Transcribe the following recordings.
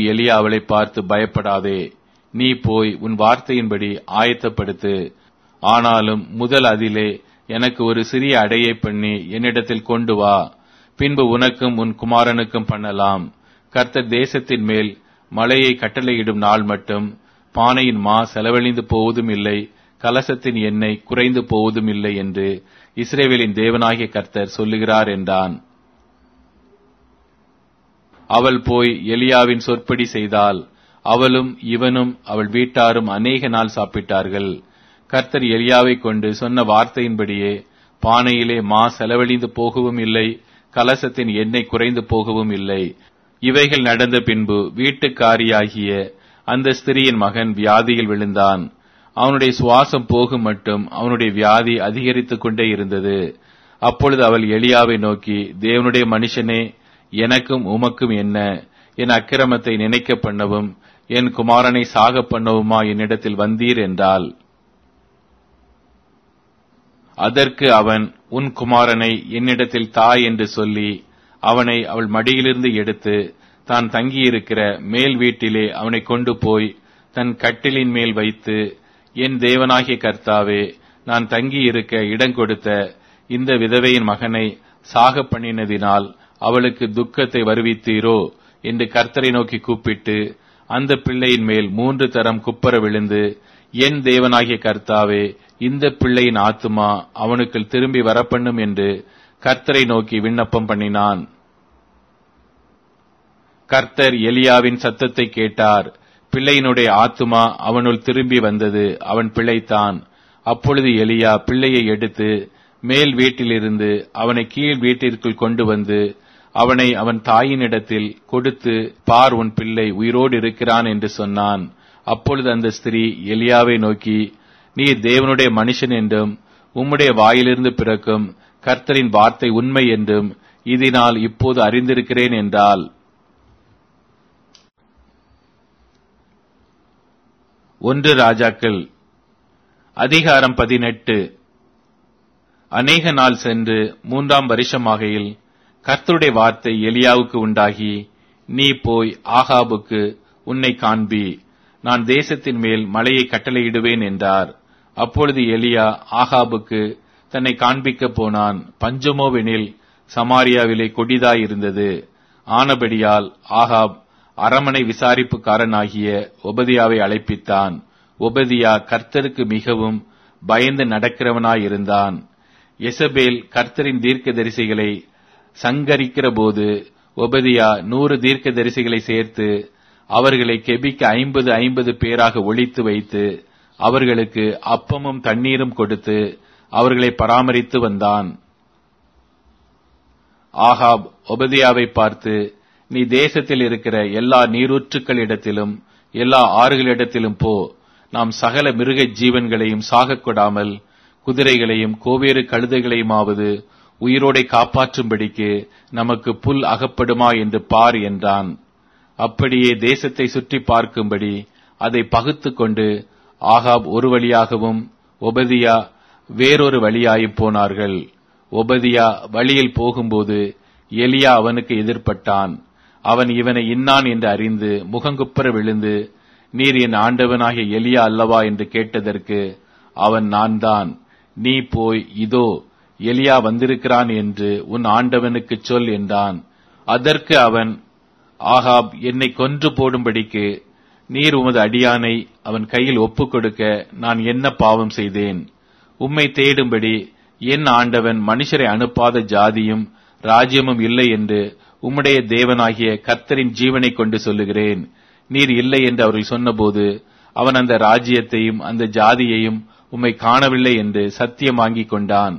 எலியா அவளை பார்த்து பயப்படாதே நீ போய் உன் வார்த்தையின்படி ஆயத்தப்படுத்து ஆனாலும் முதல் அதிலே எனக்கு ஒரு சிறிய அடையை பண்ணி என்னிடத்தில் கொண்டு வா பின்பு உனக்கும் உன் குமாரனுக்கும் பண்ணலாம் கர்த்தர் தேசத்தின் மேல் மழையை கட்டளையிடும் நாள் மட்டும் பானையின் மா செலவழிந்து போவதும் இல்லை கலசத்தின் எண்ணெய் குறைந்து போவதும் இல்லை என்று இஸ்ரேவேலின் தேவனாகிய கர்த்தர் சொல்லுகிறார் என்றான் அவள் போய் எலியாவின் சொற்படி செய்தால் அவளும் இவனும் அவள் வீட்டாரும் அநேக நாள் சாப்பிட்டார்கள் கர்த்தர் எலியாவை கொண்டு சொன்ன வார்த்தையின்படியே பானையிலே மா செலவழிந்து போகவும் இல்லை கலசத்தின் எண்ணெய் குறைந்து போகவும் இல்லை இவைகள் நடந்த பின்பு வீட்டுக்காரியாகிய அந்த ஸ்திரியின் மகன் வியாதியில் விழுந்தான் அவனுடைய சுவாசம் போகும் மட்டும் அவனுடைய வியாதி அதிகரித்துக் கொண்டே இருந்தது அப்பொழுது அவள் எலியாவை நோக்கி தேவனுடைய மனுஷனே எனக்கும் உமக்கும் என்ன என் அக்கிரமத்தை நினைக்க பண்ணவும் என் குமாரனை சாக பண்ணவுமா என்னிடத்தில் வந்தீர் என்றாள் அதற்கு அவன் உன் குமாரனை என்னிடத்தில் தாய் என்று சொல்லி அவனை அவள் மடியிலிருந்து எடுத்து தான் தங்கியிருக்கிற மேல் வீட்டிலே அவனை கொண்டு போய் தன் கட்டிலின் மேல் வைத்து என் தேவனாகிய கர்த்தாவே நான் தங்கியிருக்க இடம் கொடுத்த இந்த விதவையின் மகனை சாக பண்ணினதினால் அவளுக்கு துக்கத்தை வருவித்தீரோ என்று கர்த்தரை நோக்கி கூப்பிட்டு அந்த பிள்ளையின் மேல் மூன்று தரம் குப்பர விழுந்து என் தேவனாகிய கர்த்தாவே இந்த பிள்ளையின் ஆத்துமா அவனுக்கு திரும்பி வரப்பண்ணும் என்று கர்த்தரை நோக்கி விண்ணப்பம் பண்ணினான் கர்த்தர் எலியாவின் சத்தத்தை கேட்டார் பிள்ளையினுடைய ஆத்துமா அவனுள் திரும்பி வந்தது அவன் பிழைத்தான் அப்பொழுது எலியா பிள்ளையை எடுத்து மேல் வீட்டிலிருந்து அவனை கீழ் வீட்டிற்குள் கொண்டு வந்து அவனை அவன் தாயினிடத்தில் கொடுத்து பார் உன் பிள்ளை உயிரோடு இருக்கிறான் என்று சொன்னான் அப்பொழுது அந்த ஸ்திரீ எலியாவை நோக்கி நீர் தேவனுடைய மனுஷன் என்றும் உம்முடைய வாயிலிருந்து பிறக்கும் கர்த்தரின் வார்த்தை உண்மை என்றும் இதனால் இப்போது அறிந்திருக்கிறேன் என்றால் ஒன்று ராஜாக்கள் அதிகாரம் பதினெட்டு அநேக நாள் சென்று மூன்றாம் வருஷமாகையில் கர்த்தருடைய வார்த்தை எலியாவுக்கு உண்டாகி நீ போய் ஆகாபுக்கு உன்னை காண்பி நான் தேசத்தின் மேல் மலையை கட்டளையிடுவேன் என்றார் அப்பொழுது எலியா ஆகாபுக்கு தன்னை காண்பிக்க போனான் பஞ்சமோவெனில் சமாரியாவிலே கொடிதாயிருந்தது ஆனபடியால் ஆகாப் அரமனை விசாரிப்புக்காரனாகிய ஒபதியாவை அழைப்பித்தான் ஒபதியா கர்த்தருக்கு மிகவும் பயந்து நடக்கிறவனாயிருந்தான் எசபேல் கர்த்தரின் தீர்க்க தரிசிகளை சங்கரிக்கிற போது ஒபதியா நூறு தீர்க்க தரிசிகளை சேர்த்து அவர்களை கெபிக்க ஐம்பது ஐம்பது பேராக ஒழித்து வைத்து அவர்களுக்கு அப்பமும் தண்ணீரும் கொடுத்து அவர்களை பராமரித்து வந்தான் ஆகாப் ஒபதியாவை பார்த்து நீ தேசத்தில் இருக்கிற எல்லா நீரூற்றுக்களிடத்திலும் எல்லா ஆறுகளிடத்திலும் போ நாம் சகல மிருக ஜீவன்களையும் சாகக் கொடாமல் குதிரைகளையும் கோவேறு கழுதைகளையுமாவது உயிரோடை காப்பாற்றும்படிக்கு நமக்கு புல் அகப்படுமா என்று பார் என்றான் அப்படியே தேசத்தை சுற்றி பார்க்கும்படி அதை பகுத்து கொண்டு ஆகாப் ஒரு வழியாகவும் ஒபதியா வேறொரு வழியாயும் போனார்கள் ஒபதியா வழியில் போகும்போது எலியா அவனுக்கு எதிர்ப்பட்டான் அவன் இவனை இன்னான் என்று அறிந்து முகங்குப்புற விழுந்து நீர் என் ஆண்டவனாகிய எலியா அல்லவா என்று கேட்டதற்கு அவன் நான் தான் நீ போய் இதோ எலியா வந்திருக்கிறான் என்று உன் ஆண்டவனுக்கு சொல் என்றான் அதற்கு அவன் ஆகாப் என்னை கொன்று போடும்படிக்கு நீர் உமது அடியானை அவன் கையில் ஒப்புக் கொடுக்க நான் என்ன பாவம் செய்தேன் உம்மை தேடும்படி என் ஆண்டவன் மனுஷரை அனுப்பாத ஜாதியும் ராஜ்யமும் இல்லை என்று உம்முடைய தேவனாகிய கர்த்தரின் ஜீவனை கொண்டு சொல்லுகிறேன் நீர் இல்லை என்று அவர்கள் சொன்னபோது அவன் அந்த ராஜ்யத்தையும் அந்த ஜாதியையும் உம்மை காணவில்லை என்று சத்தியம் வாங்கிக் கொண்டான்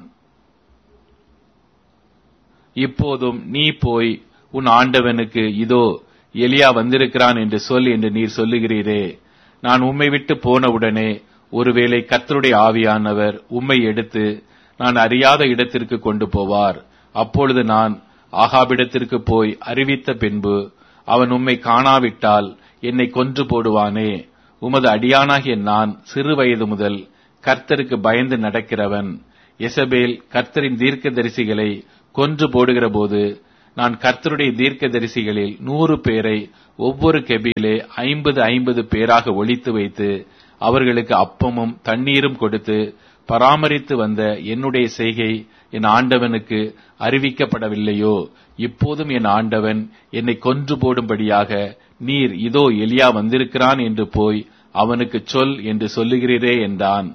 இப்போதும் நீ போய் உன் ஆண்டவனுக்கு இதோ எலியா வந்திருக்கிறான் என்று சொல் என்று நீர் சொல்லுகிறீரே நான் உம்மை விட்டு போனவுடனே ஒருவேளை கர்த்தருடைய ஆவியானவர் உம்மை எடுத்து நான் அறியாத இடத்திற்கு கொண்டு போவார் அப்பொழுது நான் ஆகாபிடத்திற்கு போய் அறிவித்த பின்பு அவன் உம்மை காணாவிட்டால் என்னை கொன்று போடுவானே உமது அடியானாகிய நான் சிறு வயது முதல் கர்த்தருக்கு பயந்து நடக்கிறவன் எசபேல் கர்த்தரின் தீர்க்க தரிசிகளை கொன்று போடுகிற போது நான் கர்த்தருடைய தீர்க்கதரிசிகளில் நூறு பேரை ஒவ்வொரு கெபிலே ஐம்பது ஐம்பது பேராக ஒழித்து வைத்து அவர்களுக்கு அப்பமும் தண்ணீரும் கொடுத்து பராமரித்து வந்த என்னுடைய செய்கை என் ஆண்டவனுக்கு அறிவிக்கப்படவில்லையோ இப்போதும் என் ஆண்டவன் என்னை கொன்று போடும்படியாக நீர் இதோ எலியா வந்திருக்கிறான் என்று போய் அவனுக்கு சொல் என்று சொல்லுகிறீரே என்றான்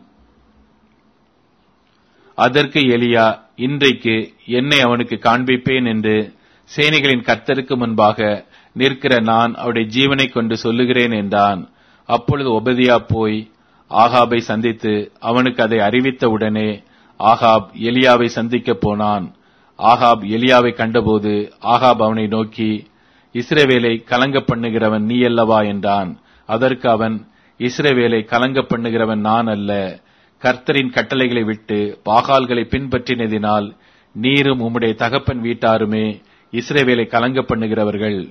அதற்கு எலியா இன்றைக்கு என்னை அவனுக்கு காண்பிப்பேன் என்று சேனைகளின் கர்த்தருக்கு முன்பாக நிற்கிற நான் அவருடைய ஜீவனை கொண்டு சொல்லுகிறேன் என்றான் அப்பொழுது ஒபதியா போய் ஆகாபை சந்தித்து அவனுக்கு அதை அறிவித்த உடனே ஆகாப் எலியாவை சந்திக்கப் போனான் ஆகாப் எலியாவை கண்டபோது ஆகாப் அவனை நோக்கி இஸ்ரவேலை கலங்க பண்ணுகிறவன் நீ அல்லவா என்றான் அதற்கு அவன் இஸ்ரவேலை கலங்க பண்ணுகிறவன் நான் அல்ல கர்த்தரின் கட்டளைகளை விட்டு பாகால்களை பின்பற்றினதினால் நீரும் உம்முடைய தகப்பன் வீட்டாருமே இஸ்ரவேலை கலங்க பண்ணுகிறவர்கள்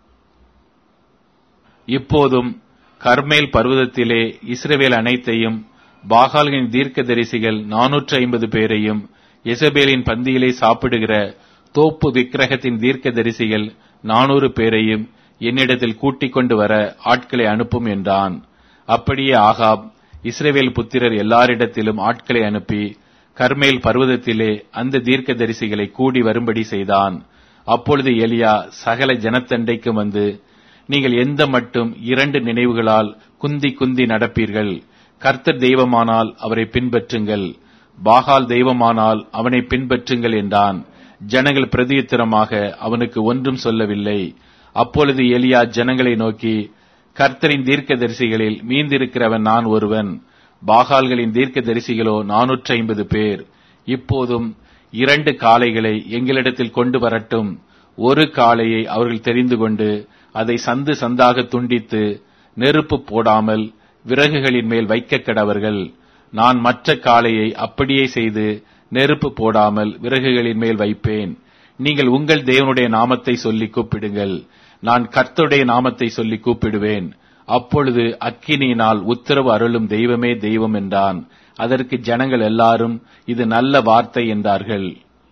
இப்போதும் கர்மேல் பர்வதத்திலே இஸ்ரவேல் அனைத்தையும் பாகால்களின் தீர்க்கதரிசிகள் நானூற்று ஐம்பது பேரையும் எசபேலின் பந்தியிலே சாப்பிடுகிற தோப்பு விக்கிரகத்தின் தீர்க்கதரிசிகள் நானூறு பேரையும் என்னிடத்தில் கூட்டிக் கொண்டு வர ஆட்களை அனுப்பும் என்றான் அப்படியே ஆகாப் இஸ்ரவேல் புத்திரர் எல்லாரிடத்திலும் ஆட்களை அனுப்பி கர்மேல் பர்வதத்திலே அந்த தீர்க்கதரிசிகளை கூடி வரும்படி செய்தான் அப்பொழுது எலியா சகல ஜனத்தண்டைக்கும் வந்து நீங்கள் எந்த மட்டும் இரண்டு நினைவுகளால் குந்தி குந்தி நடப்பீர்கள் கர்த்தர் தெய்வமானால் அவரை பின்பற்றுங்கள் பாகால் தெய்வமானால் அவனை பின்பற்றுங்கள் என்றான் ஜனங்கள் பிரதியுத்தரமாக அவனுக்கு ஒன்றும் சொல்லவில்லை அப்பொழுது எலியா ஜனங்களை நோக்கி கர்த்தரின் தீர்க்கதரிசிகளில் மீந்திருக்கிறவன் நான் ஒருவன் பாகால்களின் தீர்க்கதரிசிகளோ நானூற்றி ஐம்பது பேர் இப்போதும் இரண்டு காளைகளை எங்களிடத்தில் கொண்டு வரட்டும் ஒரு காளையை அவர்கள் தெரிந்து கொண்டு அதை சந்து சந்தாக துண்டித்து நெருப்பு போடாமல் விறகுகளின் மேல் வைக்க கடவர்கள் நான் மற்ற காளையை அப்படியே செய்து நெருப்பு போடாமல் விறகுகளின் மேல் வைப்பேன் நீங்கள் உங்கள் தேவனுடைய நாமத்தை சொல்லி கூப்பிடுங்கள் நான் கர்த்தருடைய நாமத்தை சொல்லி கூப்பிடுவேன் அப்பொழுது அக்கினியினால் உத்தரவு அருளும் தெய்வமே தெய்வம் என்றான் அதற்கு ஜனங்கள் எல்லாரும் இது நல்ல வார்த்தை என்றார்கள்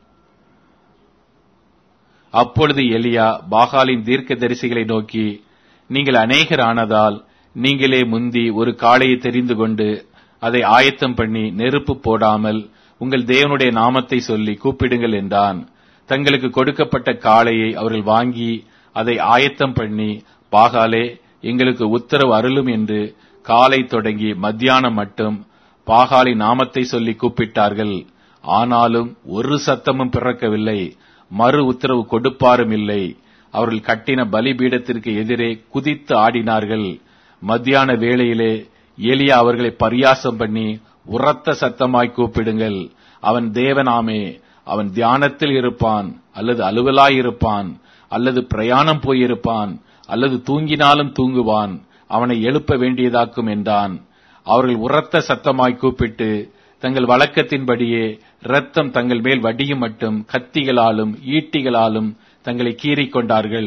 அப்பொழுது எலியா பாகாலின் தீர்க்க தரிசிகளை நோக்கி நீங்கள் அநேகர் ஆனதால் நீங்களே முந்தி ஒரு காளையை தெரிந்து கொண்டு அதை ஆயத்தம் பண்ணி நெருப்பு போடாமல் உங்கள் தேவனுடைய நாமத்தை சொல்லி கூப்பிடுங்கள் என்றான் தங்களுக்கு கொடுக்கப்பட்ட காளையை அவர்கள் வாங்கி அதை ஆயத்தம் பண்ணி பாகாலே எங்களுக்கு உத்தரவு அருளும் என்று காலை தொடங்கி மத்தியானம் மட்டும் பாகாலி நாமத்தை சொல்லி கூப்பிட்டார்கள் ஆனாலும் ஒரு சத்தமும் பிறக்கவில்லை மறு உத்தரவு கொடுப்பாரும் இல்லை அவர்கள் கட்டின பலிபீடத்திற்கு எதிரே குதித்து ஆடினார்கள் மத்தியான வேளையிலே எலியா அவர்களை பரியாசம் பண்ணி உரத்த சத்தமாய் கூப்பிடுங்கள் அவன் தேவனாமே அவன் தியானத்தில் இருப்பான் அல்லது அலுவலாயிருப்பான் அல்லது பிரயாணம் போயிருப்பான் அல்லது தூங்கினாலும் தூங்குவான் அவனை எழுப்ப வேண்டியதாக்கும் என்றான் அவர்கள் உரத்த சத்தமாய் கூப்பிட்டு தங்கள் வழக்கத்தின்படியே இரத்தம் தங்கள் மேல் வடியும் மட்டும் கத்திகளாலும் ஈட்டிகளாலும் தங்களை கீறிக் கொண்டார்கள்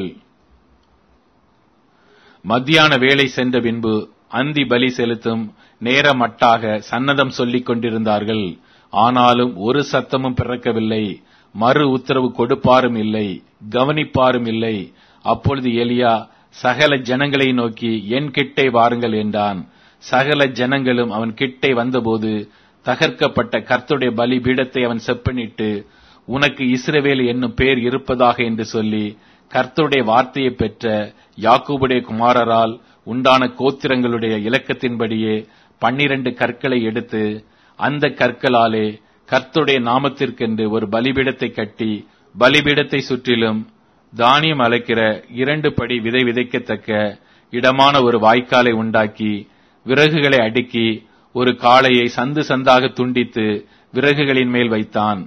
மத்தியான வேலை சென்ற பின்பு அந்தி பலி செலுத்தும் நேரமட்டாக சன்னதம் சொல்லிக் கொண்டிருந்தார்கள் ஆனாலும் ஒரு சத்தமும் பிறக்கவில்லை மறு உத்தரவு கொடுப்பாரும் இல்லை கவனிப்பாரும் இல்லை அப்பொழுது எலியா சகல ஜனங்களை நோக்கி என் கிட்டே வாருங்கள் என்றான் சகல ஜனங்களும் அவன் கிட்டே வந்தபோது தகர்க்கப்பட்ட கர்த்துடைய பலி பீடத்தை அவன் செப்பனிட்டு உனக்கு இஸ்ரவேல் என்னும் பேர் இருப்பதாக என்று சொல்லி கர்த்தருடைய வார்த்தையை பெற்ற யாக்கூபுடைய குமாரரால் உண்டான கோத்திரங்களுடைய இலக்கத்தின்படியே பன்னிரண்டு கற்களை எடுத்து அந்த கற்களாலே கர்த்தருடைய நாமத்திற்கென்று ஒரு பலிபீடத்தை கட்டி பலிபீடத்தை சுற்றிலும் தானியம் அழைக்கிற இரண்டு படி விதை விதைக்கத்தக்க இடமான ஒரு வாய்க்காலை உண்டாக்கி விறகுகளை அடுக்கி ஒரு காளையை சந்து சந்தாக துண்டித்து விறகுகளின் மேல் வைத்தான்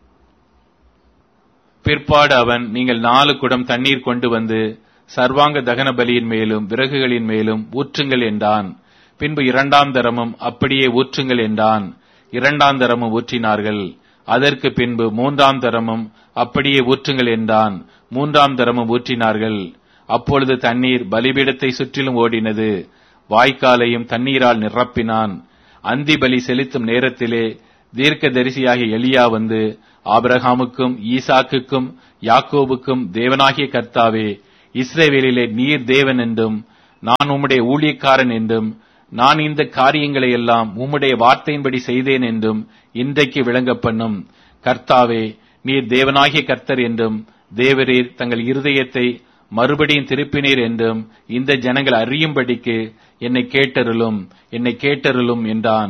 பிற்பாடு அவன் நீங்கள் நாலு குடம் தண்ணீர் கொண்டு வந்து சர்வாங்க தகன பலியின் மேலும் விறகுகளின் மேலும் ஊற்றுங்கள் என்றான் பின்பு இரண்டாம் தரமும் அப்படியே ஊற்றுங்கள் என்றான் இரண்டாம் தரமும் ஊற்றினார்கள் அதற்கு பின்பு மூன்றாம் தரமும் அப்படியே ஊற்றுங்கள் என்றான் மூன்றாம் தரமும் ஊற்றினார்கள் அப்பொழுது தண்ணீர் பலிபீடத்தை சுற்றிலும் ஓடினது வாய்க்காலையும் தண்ணீரால் நிரப்பினான் அந்தி பலி செலுத்தும் நேரத்திலே தீர்க்க தரிசியாகிய எலியா வந்து ஆபிரகாமுக்கும் ஈசாக்குக்கும் யாக்கோபுக்கும் தேவனாகிய கர்த்தாவே இஸ்ரேவேலிலே நீர் தேவன் என்றும் நான் உம்முடைய ஊழியக்காரன் என்றும் நான் இந்த காரியங்களை எல்லாம் உம்முடைய வார்த்தையின்படி செய்தேன் என்றும் இன்றைக்கு விளங்க பண்ணும் கர்த்தாவே நீர் தேவனாகிய கர்த்தர் என்றும் தேவரீர் தங்கள் இருதயத்தை மறுபடியும் திருப்பினீர் என்றும் இந்த ஜனங்கள் அறியும்படிக்கு என்னை கேட்டருளும் என்னை கேட்டருளும் என்றான்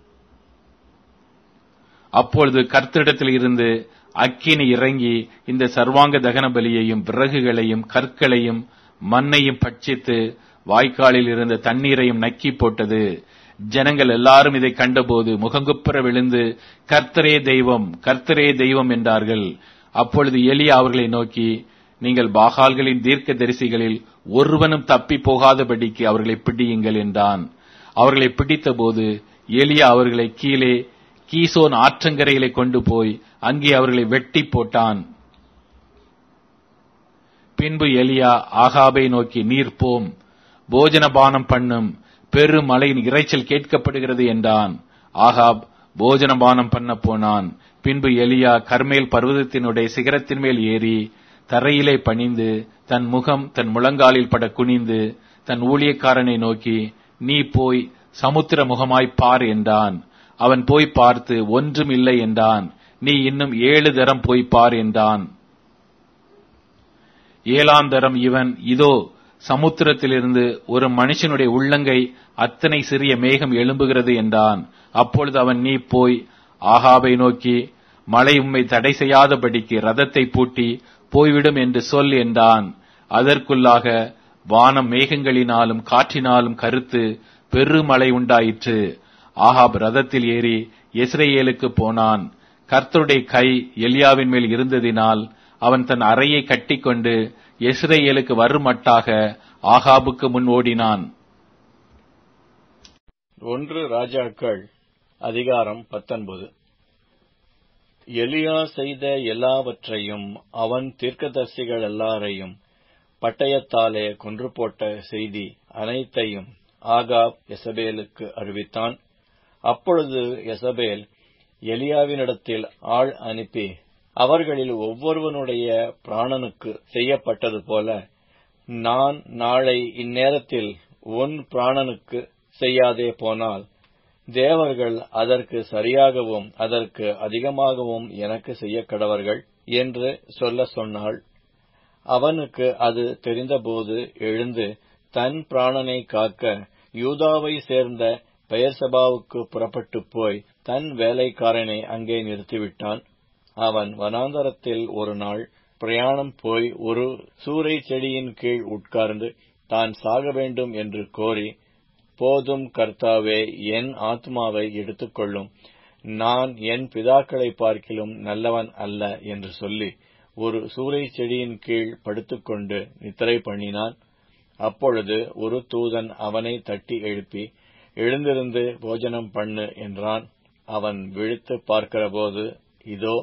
அப்பொழுது கர்த்தரிடத்தில் இருந்து அக்கினி இறங்கி இந்த சர்வாங்க தகன பலியையும் விறகுகளையும் கற்களையும் மண்ணையும் பட்சித்து வாய்க்காலில் இருந்த தண்ணீரையும் நக்கி போட்டது ஜனங்கள் எல்லாரும் இதை கண்டபோது முகங்குப்புற விழுந்து கர்த்தரே தெய்வம் கர்த்தரே தெய்வம் என்றார்கள் அப்பொழுது எலியா அவர்களை நோக்கி நீங்கள் பாகால்களின் தீர்க்க தரிசிகளில் ஒருவனும் தப்பி போகாதபடிக்கு அவர்களை பிடியுங்கள் என்றான் அவர்களை பிடித்தபோது எலியா அவர்களை கீழே கீசோன் ஆற்றங்கரையிலே கொண்டு போய் அங்கே அவர்களை வெட்டி போட்டான் பின்பு எலியா ஆகாபை நோக்கி நீர் போம் போஜன பானம் பண்ணும் பெரும் மலையின் இறைச்சல் கேட்கப்படுகிறது என்றான் ஆகாப் போஜன பானம் பண்ண போனான் பின்பு எலியா கர்மேல் பர்வதத்தினுடைய சிகரத்தின் மேல் ஏறி தரையிலே பணிந்து தன் முகம் தன் முழங்காலில் பட குனிந்து தன் ஊழியக்காரனை நோக்கி நீ போய் சமுத்திர முகமாய் பார் என்றான் அவன் போய் பார்த்து ஒன்றும் இல்லை என்றான் நீ இன்னும் ஏழு தரம் போய் பார் என்றான் ஏழாம் தரம் இவன் இதோ சமுத்திரத்திலிருந்து ஒரு மனுஷனுடைய உள்ளங்கை அத்தனை சிறிய மேகம் எழும்புகிறது என்றான் அப்பொழுது அவன் நீ போய் ஆகாபை நோக்கி மழை உம்மை தடை செய்யாதபடிக்கு ரதத்தை பூட்டி போய்விடும் என்று சொல் என்றான் அதற்குள்ளாக வானம் மேகங்களினாலும் காற்றினாலும் கருத்து பெருமழை உண்டாயிற்று ஆகாப் ரதத்தில் ஏறி இஸ்ரேலுக்கு போனான் கர்த்தருடைய கை எலியாவின் மேல் இருந்ததினால் அவன் தன் அறையை கட்டிக்கொண்டு இஸ்ரேலுக்கு வருமட்டாக ஆகாபுக்கு முன் ஓடினான் ஒன்று ராஜாக்கள் அதிகாரம் பத்தொன்பது எலியா செய்த எல்லாவற்றையும் அவன் தீர்க்கதரிசிகள் எல்லாரையும் பட்டயத்தாலே கொன்று போட்ட செய்தி அனைத்தையும் ஆகாப் எசபேலுக்கு அறிவித்தான் அப்பொழுது எசபேல் எலியாவினிடத்தில் ஆள் அனுப்பி அவர்களில் ஒவ்வொருவனுடைய பிராணனுக்கு செய்யப்பட்டது போல நான் நாளை இந்நேரத்தில் உன் பிராணனுக்கு செய்யாதே போனால் தேவர்கள் அதற்கு சரியாகவும் அதற்கு அதிகமாகவும் எனக்கு செய்ய கடவர்கள் என்று சொல்ல சொன்னாள் அவனுக்கு அது தெரிந்தபோது எழுந்து தன் பிராணனை காக்க யூதாவை சேர்ந்த பெயர்சபாவுக்கு புறப்பட்டு போய் தன் வேலைக்காரனை அங்கே நிறுத்திவிட்டான் அவன் வனாந்தரத்தில் ஒரு நாள் பிரயாணம் போய் ஒரு சூறை செடியின் கீழ் உட்கார்ந்து தான் சாக வேண்டும் என்று கோரி போதும் கர்த்தாவே என் ஆத்மாவை எடுத்துக்கொள்ளும் நான் என் பிதாக்களை பார்க்கிலும் நல்லவன் அல்ல என்று சொல்லி ஒரு சூறை செடியின் கீழ் படுத்துக்கொண்டு நித்திரை பண்ணினான் அப்பொழுது ஒரு தூதன் அவனை தட்டி எழுப்பி எழுந்திருந்து போஜனம் பண்ணு என்றான் அவன் விழித்து பார்க்கிறபோது இதோ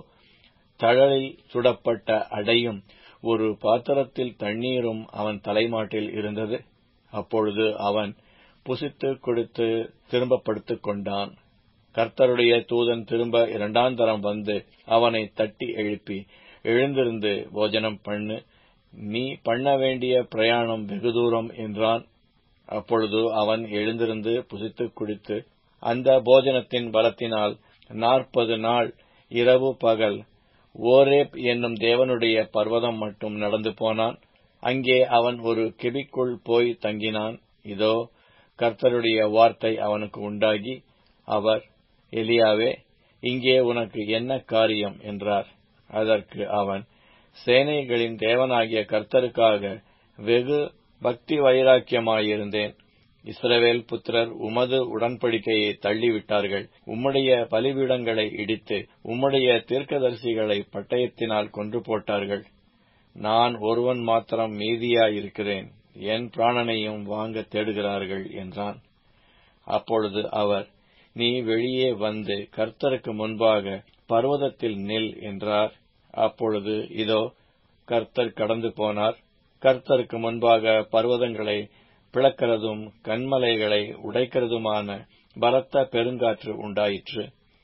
தழலில் சுடப்பட்ட அடையும் ஒரு பாத்திரத்தில் தண்ணீரும் அவன் தலைமாட்டில் இருந்தது அப்பொழுது அவன் புசித்து கொடுத்து திரும்ப படுத்துக் கொண்டான் கர்த்தருடைய தூதன் திரும்ப இரண்டாம் தரம் வந்து அவனை தட்டி எழுப்பி எழுந்திருந்து போஜனம் பண்ணு நீ பண்ண வேண்டிய பிரயாணம் வெகு தூரம் என்றான் அப்பொழுது அவன் எழுந்திருந்து புசித்து குடித்து அந்த போஜனத்தின் பலத்தினால் நாற்பது நாள் இரவு பகல் ஓரேப் என்னும் தேவனுடைய பர்வதம் மட்டும் நடந்து போனான் அங்கே அவன் ஒரு கெபிக்குள் போய் தங்கினான் இதோ கர்த்தருடைய வார்த்தை அவனுக்கு உண்டாகி அவர் எலியாவே இங்கே உனக்கு என்ன காரியம் என்றார் அதற்கு அவன் சேனைகளின் தேவனாகிய கர்த்தருக்காக வெகு பக்தி வைராக்கியமாயிருந்தேன் இஸ்ரவேல் புத்திரர் உமது உடன்படிக்கையை தள்ளிவிட்டார்கள் உம்முடைய பலிபீடங்களை இடித்து உம்முடைய தீர்க்கதரிசிகளை பட்டயத்தினால் கொன்று போட்டார்கள் நான் ஒருவன் மாத்திரம் மீதியாயிருக்கிறேன் என் பிராணனையும் வாங்க தேடுகிறார்கள் என்றான் அப்பொழுது அவர் நீ வெளியே வந்து கர்த்தருக்கு முன்பாக பர்வதத்தில் நில் என்றார் அப்பொழுது இதோ கர்த்தர் கடந்து போனார் கர்த்தருக்கு முன்பாக பர்வதங்களை பிளக்கிறதும் கண்மலைகளை உடைக்கிறதுமான பலத்த பெருங்காற்று உண்டாயிற்று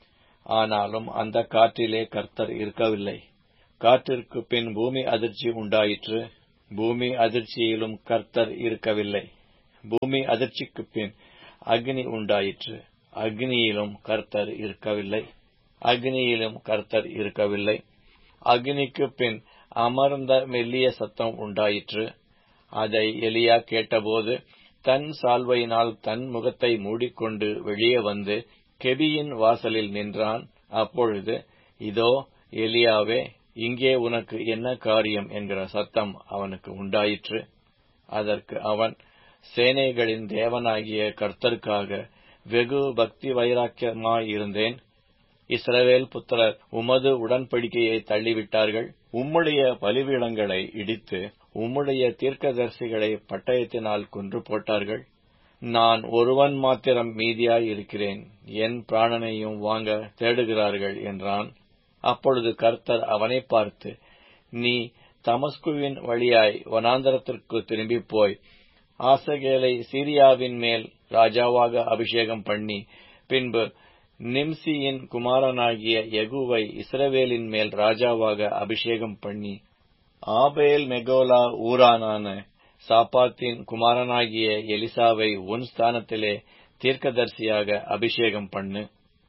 ஆனாலும் அந்த காற்றிலே கர்த்தர் இருக்கவில்லை காற்றிற்கு பின் பூமி அதிர்ச்சி உண்டாயிற்று பூமி அதிர்ச்சியிலும் கர்த்தர் இருக்கவில்லை பூமி அதிர்ச்சிக்கு பின் அக்னி உண்டாயிற்று அக்னியிலும் கர்த்தர் இருக்கவில்லை அக்னியிலும் கர்த்தர் இருக்கவில்லை அக்னிக்கு பின் அமர்ந்த மெல்லிய சத்தம் உண்டாயிற்று அதை எலியா கேட்டபோது தன் சால்வையினால் தன் முகத்தை மூடிக்கொண்டு வெளியே வந்து கெபியின் வாசலில் நின்றான் அப்பொழுது இதோ எலியாவே இங்கே உனக்கு என்ன காரியம் என்கிற சத்தம் அவனுக்கு உண்டாயிற்று அதற்கு அவன் சேனைகளின் தேவனாகிய கர்த்தருக்காக வெகு பக்தி வைராக்கியமாயிருந்தேன் இஸ்ரவேல் புத்திரர் உமது உடன்படிக்கையை தள்ளிவிட்டார்கள் உம்முடைய பலிபீடங்களை இடித்து உம்முடைய தீர்க்கதரிசிகளை பட்டயத்தினால் கொன்று போட்டார்கள் நான் ஒருவன் மாத்திரம் மீதியாய் இருக்கிறேன் என் பிராணனையும் வாங்க தேடுகிறார்கள் என்றான் அப்பொழுது கர்த்தர் அவனை பார்த்து நீ தமஸ்குவின் வழியாய் வனாந்தரத்திற்கு திரும்பி போய் ஆசகேலை சீரியாவின் மேல் ராஜாவாக அபிஷேகம் பண்ணி பின்பு நிம்சியின் குமாரனாகிய யகுவை இஸ்ரவேலின் மேல் ராஜாவாக அபிஷேகம் பண்ணி ஆபேல் மெகோலா ஊரானான சாப்பாத்தின் குமாரனாகிய எலிசாவை உன் ஸ்தானத்திலே தீர்க்கதரிசியாக அபிஷேகம் பண்ணு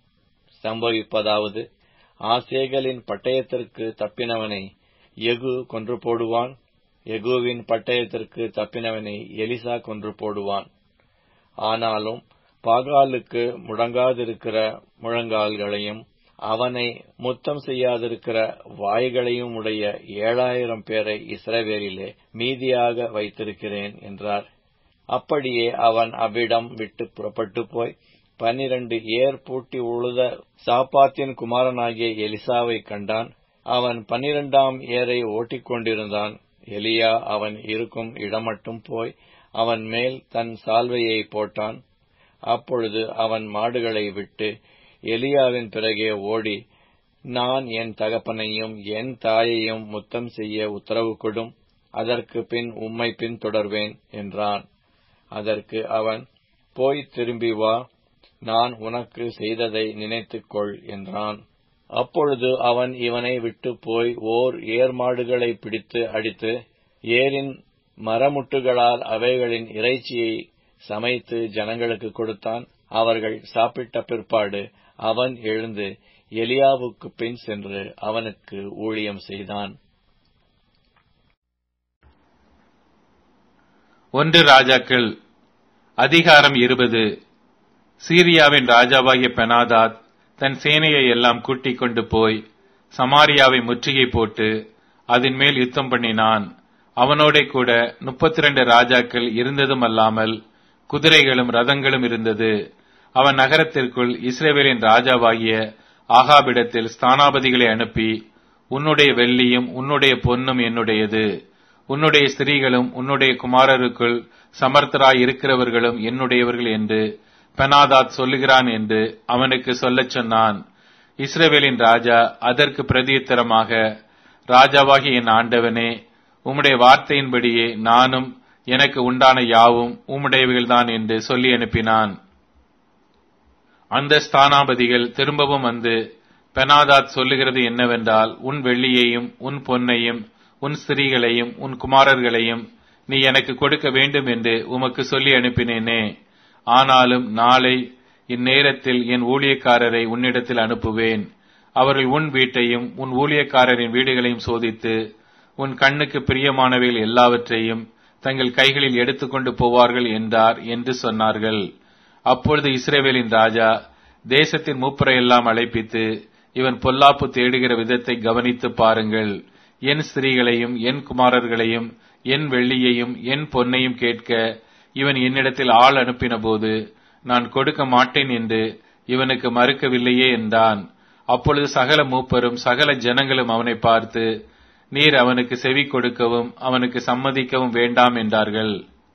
சம்பவிப்பதாவது ஆசேகலின் பட்டயத்திற்கு தப்பினவனை எகு கொன்று போடுவான் எகுவின் பட்டயத்திற்கு தப்பினவனை எலிசா கொன்று போடுவான் ஆனாலும் பாகாலுக்கு முழங்காதிருக்கிற முழங்கால்களையும் அவனை முத்தம் செய்யாதிருக்கிற வாய்களையும் உடைய ஏழாயிரம் பேரை இஸ்ரவேலிலே மீதியாக வைத்திருக்கிறேன் என்றார் அப்படியே அவன் அவ்விடம் விட்டு புறப்பட்டு போய் பன்னிரண்டு ஏர் பூட்டி உழுத சாப்பாத்தின் குமாரனாகிய எலிசாவை கண்டான் அவன் பன்னிரண்டாம் ஏரை ஓட்டிக்கொண்டிருந்தான் எலியா அவன் இருக்கும் இடமட்டும் போய் அவன் மேல் தன் சால்வையை போட்டான் அப்பொழுது அவன் மாடுகளை விட்டு எலியாவின் பிறகே ஓடி நான் என் தகப்பனையும் என் தாயையும் முத்தம் செய்ய உத்தரவு கொடும் அதற்கு பின் உம்மை பின்தொடர்வேன் என்றான் அதற்கு அவன் போய் திரும்பி வா நான் உனக்கு செய்ததை நினைத்துக்கொள் என்றான் அப்பொழுது அவன் இவனை விட்டு போய் ஓர் ஏர் மாடுகளை பிடித்து அடித்து ஏரின் மரமுட்டுகளால் அவைகளின் இறைச்சியை சமைத்து ஜனங்களுக்கு கொடுத்தான் அவர்கள் சாப்பிட்ட பிற்பாடு அவன் எழுந்து எலியாவுக்கு பின் சென்று அவனுக்கு ஊழியம் செய்தான் ஒன்று ராஜாக்கள் அதிகாரம் இருபது சீரியாவின் ராஜாவாகிய பெனாதாத் தன் சேனையை எல்லாம் கூட்டிக் கொண்டு போய் சமாரியாவை முற்றுகை போட்டு அதன் மேல் யுத்தம் பண்ணினான் அவனோட கூட முப்பத்தி ரெண்டு ராஜாக்கள் இருந்ததும் அல்லாமல் குதிரைகளும் ரதங்களும் இருந்தது அவன் நகரத்திற்குள் இஸ்ரேவேலின் ராஜாவாகிய ஆகாபிடத்தில் ஸ்தானாபதிகளை அனுப்பி உன்னுடைய வெள்ளியும் உன்னுடைய பொன்னும் என்னுடையது உன்னுடைய ஸ்திரீகளும் உன்னுடைய குமாரருக்குள் சமர்த்தராய் இருக்கிறவர்களும் என்னுடையவர்கள் என்று பெனாதாத் சொல்லுகிறான் என்று அவனுக்கு சொல்லச் சொன்னான் இஸ்ரேவேலின் ராஜா அதற்கு பிரதியுத்தரமாக ராஜாவாகிய என் ஆண்டவனே உம்முடைய வார்த்தையின்படியே நானும் எனக்கு உண்டான யாவும் உம்முடையவைகள்தான் என்று சொல்லி அனுப்பினான் அந்த ஸ்தானாபதிகள் திரும்பவும் வந்து பெனாதாத் சொல்லுகிறது என்னவென்றால் உன் வெள்ளியையும் உன் பொன்னையும் உன் ஸ்திரீகளையும் உன் குமாரர்களையும் நீ எனக்கு கொடுக்க வேண்டும் என்று உமக்கு சொல்லி அனுப்பினேனே ஆனாலும் நாளை இந்நேரத்தில் என் ஊழியக்காரரை உன்னிடத்தில் அனுப்புவேன் அவர்கள் உன் வீட்டையும் உன் ஊழியக்காரரின் வீடுகளையும் சோதித்து உன் கண்ணுக்கு பிரியமானவைகள் எல்லாவற்றையும் தங்கள் கைகளில் எடுத்துக்கொண்டு போவார்கள் என்றார் என்று சொன்னார்கள் அப்பொழுது இஸ்ரேவேலின் ராஜா தேசத்தின் மூப்பரை எல்லாம் அழைப்பித்து இவன் பொல்லாப்பு தேடுகிற விதத்தை கவனித்து பாருங்கள் என் ஸ்திரீகளையும் என் குமாரர்களையும் என் வெள்ளியையும் என் பொன்னையும் கேட்க இவன் என்னிடத்தில் ஆள் அனுப்பின போது நான் கொடுக்க மாட்டேன் என்று இவனுக்கு மறுக்கவில்லையே என்றான் அப்பொழுது சகல மூப்பரும் சகல ஜனங்களும் அவனை பார்த்து நீர் அவனுக்கு செவி கொடுக்கவும் அவனுக்கு சம்மதிக்கவும் வேண்டாம் என்றார்கள்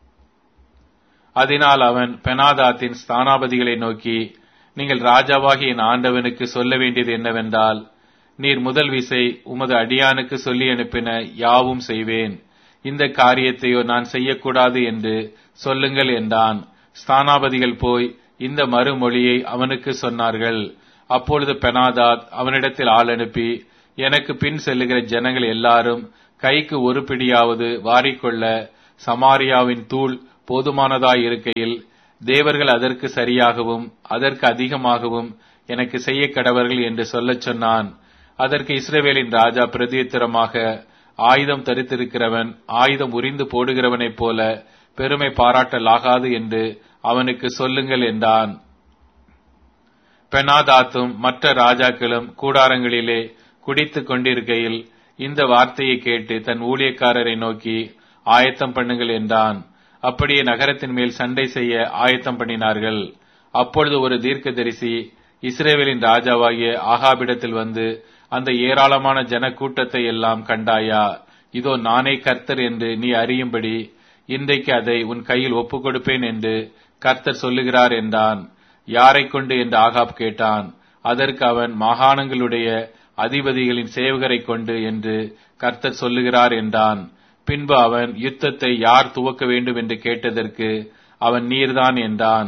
அதனால் அவன் பெனாதாத்தின் ஸ்தானாபதிகளை நோக்கி நீங்கள் ராஜாவாகிய என் ஆண்டவனுக்கு சொல்ல வேண்டியது என்னவென்றால் நீர் முதல் விசை உமது அடியானுக்கு சொல்லி அனுப்பின யாவும் செய்வேன் இந்த காரியத்தையோ நான் செய்யக்கூடாது என்று சொல்லுங்கள் என்றான் ஸ்தானாபதிகள் போய் இந்த மறுமொழியை அவனுக்கு சொன்னார்கள் அப்பொழுது பெனாதாத் அவனிடத்தில் ஆள் அனுப்பி எனக்கு பின் செல்லுகிற ஜனங்கள் எல்லாரும் கைக்கு ஒரு பிடியாவது வாரிக்கொள்ள சமாரியாவின் தூள் போதுமானதாய் இருக்கையில் தேவர்கள் அதற்கு சரியாகவும் அதற்கு அதிகமாகவும் எனக்கு செய்ய கடவர்கள் என்று சொல்லச் சொன்னான் அதற்கு இஸ்ரவேலின் ராஜா பிரதியுத்தரமாக ஆயுதம் தரித்திருக்கிறவன் ஆயுதம் உரிந்து போடுகிறவனைப் போல பெருமை பாராட்டலாகாது என்று அவனுக்கு சொல்லுங்கள் என்றான் பெனாதாத்தும் மற்ற ராஜாக்களும் கூடாரங்களிலே குடித்துக் கொண்டிருக்கையில் இந்த வார்த்தையை கேட்டு தன் ஊழியக்காரரை நோக்கி ஆயத்தம் பண்ணுங்கள் என்றான் அப்படியே நகரத்தின் மேல் சண்டை செய்ய ஆயத்தம் பண்ணினார்கள் அப்பொழுது ஒரு தீர்க்கதரிசி இஸ்ரேவேலின் ராஜாவாகிய ஆகாபிடத்தில் வந்து அந்த ஏராளமான ஜன கூட்டத்தை எல்லாம் கண்டாயா இதோ நானே கர்த்தர் என்று நீ அறியும்படி இன்றைக்கு அதை உன் கையில் ஒப்புக் கொடுப்பேன் என்று கர்த்தர் சொல்லுகிறார் என்றான் யாரை கொண்டு என்று ஆகாப் கேட்டான் அதற்கு அவன் மாகாணங்களுடைய அதிபதிகளின் சேவகரை கொண்டு என்று கர்த்தர் சொல்லுகிறார் என்றான் பின்பு அவன் யுத்தத்தை யார் துவக்க வேண்டும் என்று கேட்டதற்கு அவன் நீர்தான் என்றான்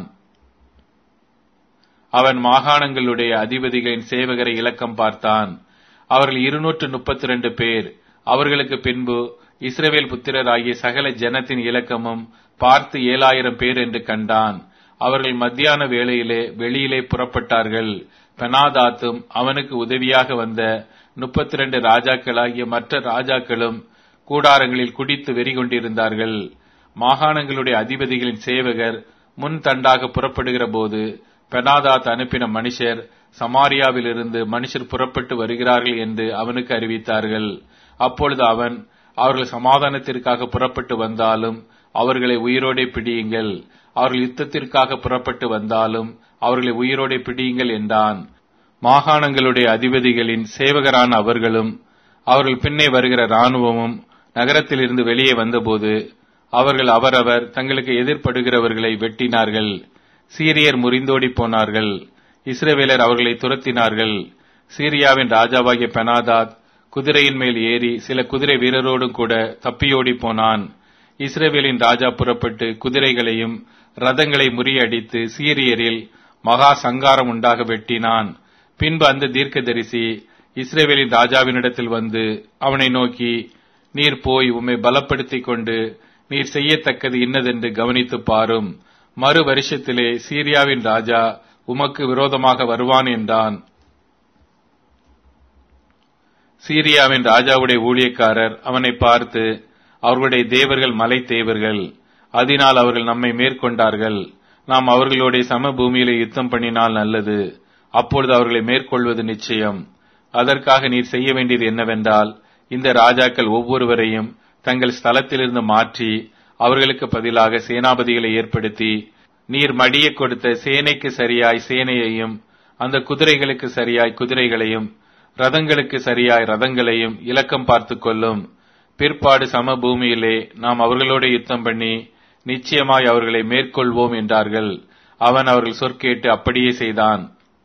அவன் மாகாணங்களுடைய அதிபதிகளின் சேவகரை இலக்கம் பார்த்தான் அவர்கள் இருநூற்று முப்பத்தி ரெண்டு பேர் அவர்களுக்கு பின்பு இஸ்ரவேல் புத்திரராகிய சகல ஜனத்தின் இலக்கமும் பார்த்து ஏழாயிரம் பேர் என்று கண்டான் அவர்கள் மத்தியான வேளையிலே வெளியிலே புறப்பட்டார்கள் பெனாதாத்தும் அவனுக்கு உதவியாக வந்த முப்பத்தி ரெண்டு ராஜாக்களாகிய மற்ற ராஜாக்களும் கூடாரங்களில் குடித்து வெறி கொண்டிருந்தார்கள் மாகாணங்களுடைய அதிபதிகளின் சேவகர் முன் தண்டாக புறப்படுகிற போது பெனாதாத் அனுப்பின மனுஷர் சமாரியாவிலிருந்து மனுஷர் புறப்பட்டு வருகிறார்கள் என்று அவனுக்கு அறிவித்தார்கள் அப்பொழுது அவன் அவர்கள் சமாதானத்திற்காக புறப்பட்டு வந்தாலும் அவர்களை உயிரோடே பிடியுங்கள் அவர்கள் யுத்தத்திற்காக புறப்பட்டு வந்தாலும் அவர்களை உயிரோடே பிடியுங்கள் என்றான் மாகாணங்களுடைய அதிபதிகளின் சேவகரான அவர்களும் அவர்கள் பின்னே வருகிற இராணுவமும் நகரத்திலிருந்து வெளியே வந்தபோது அவர்கள் அவரவர் தங்களுக்கு எதிர்ப்படுகிறவர்களை வெட்டினார்கள் சீரியர் முறிந்தோடி போனார்கள் இஸ்ரவேலர் அவர்களை துரத்தினார்கள் சீரியாவின் ராஜாவாகிய பெனாதாத் குதிரையின் மேல் ஏறி சில குதிரை வீரரோடும் கூட தப்பியோடி போனான் இஸ்ரேவேலின் ராஜா புறப்பட்டு குதிரைகளையும் ரதங்களை முறியடித்து சீரியரில் மகா சங்காரம் உண்டாக வெட்டினான் பின்பு அந்த தீர்க்கதரிசி இஸ்ரேவேலின் ராஜாவினிடத்தில் வந்து அவனை நோக்கி நீர் போய் உம்மை பலப்படுத்திக் கொண்டு நீர் செய்யத்தக்கது இன்னதென்று கவனித்து பாரும் மறு வருஷத்திலே சீரியாவின் ராஜா உமக்கு விரோதமாக வருவான் என்றான் சீரியாவின் ராஜாவுடைய ஊழியக்காரர் அவனை பார்த்து அவர்களுடைய தேவர்கள் மலை தேவர்கள் அதனால் அவர்கள் நம்மை மேற்கொண்டார்கள் நாம் அவர்களுடைய சமபூமியிலே யுத்தம் பண்ணினால் நல்லது அப்பொழுது அவர்களை மேற்கொள்வது நிச்சயம் அதற்காக நீர் செய்ய வேண்டியது என்னவென்றால் இந்த ராஜாக்கள் ஒவ்வொருவரையும் தங்கள் ஸ்தலத்திலிருந்து மாற்றி அவர்களுக்கு பதிலாக சேனாபதிகளை ஏற்படுத்தி நீர் மடிய கொடுத்த சேனைக்கு சரியாய் சேனையையும் அந்த குதிரைகளுக்கு சரியாய் குதிரைகளையும் ரதங்களுக்கு சரியாய் ரதங்களையும் இலக்கம் பார்த்து கொள்ளும் பிற்பாடு சமபூமியிலே நாம் அவர்களோட யுத்தம் பண்ணி நிச்சயமாய் அவர்களை மேற்கொள்வோம் என்றார்கள் அவன் அவர்கள் சொற்கேட்டு அப்படியே செய்தான்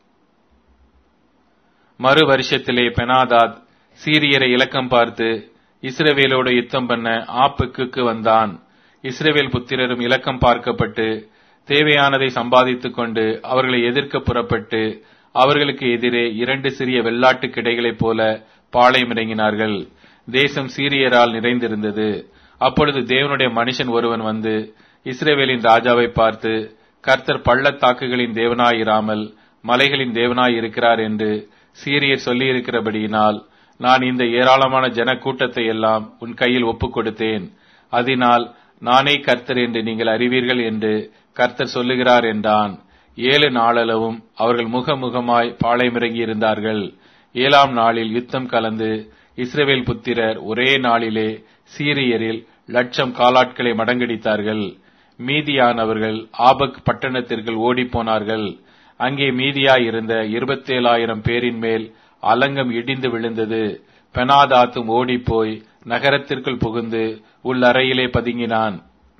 மறு வருஷத்திலே பெனாதாத் சீரியரை இலக்கம் பார்த்து இஸ்ரவேலோடு யுத்தம் பண்ண ஆப்புக்கு வந்தான் இஸ்ரவேல் புத்திரரும் இலக்கம் பார்க்கப்பட்டு தேவையானதை சம்பாதித்துக் கொண்டு அவர்களை எதிர்க்க புறப்பட்டு அவர்களுக்கு எதிரே இரண்டு சிறிய வெள்ளாட்டு கிடைகளைப் போல பாளையம் இறங்கினார்கள் தேசம் சீரியரால் நிறைந்திருந்தது அப்பொழுது தேவனுடைய மனுஷன் ஒருவன் வந்து இஸ்ரேவேலின் ராஜாவை பார்த்து கர்த்தர் பள்ளத்தாக்குகளின் தேவனாயிராமல் மலைகளின் தேவனாயிருக்கிறார் என்று சீரியர் சொல்லியிருக்கிறபடியினால் நான் இந்த ஏராளமான ஜன கூட்டத்தை எல்லாம் உன் கையில் ஒப்புக் கொடுத்தேன் அதனால் நானே கர்த்தர் என்று நீங்கள் அறிவீர்கள் என்று கர்த்தர் சொல்லுகிறார் என்றான் ஏழு நாளளவும் அவர்கள் முகமுகமாய் பாளையமிறங்கி இருந்தார்கள் ஏழாம் நாளில் யுத்தம் கலந்து இஸ்ரவேல் புத்திரர் ஒரே நாளிலே சீரியரில் லட்சம் காலாட்களை மடங்கடித்தார்கள் மீதியானவர்கள் ஆபக் பட்டணத்திற்குள் ஓடிப்போனார்கள் அங்கே மீதியாயிருந்த இருபத்தேழாயிரம் பேரின் மேல் அலங்கம் இடிந்து விழுந்தது பெனாதாத்தும் ஓடிப்போய் நகரத்திற்குள் புகுந்து உள்ளறையிலே பதுங்கினான்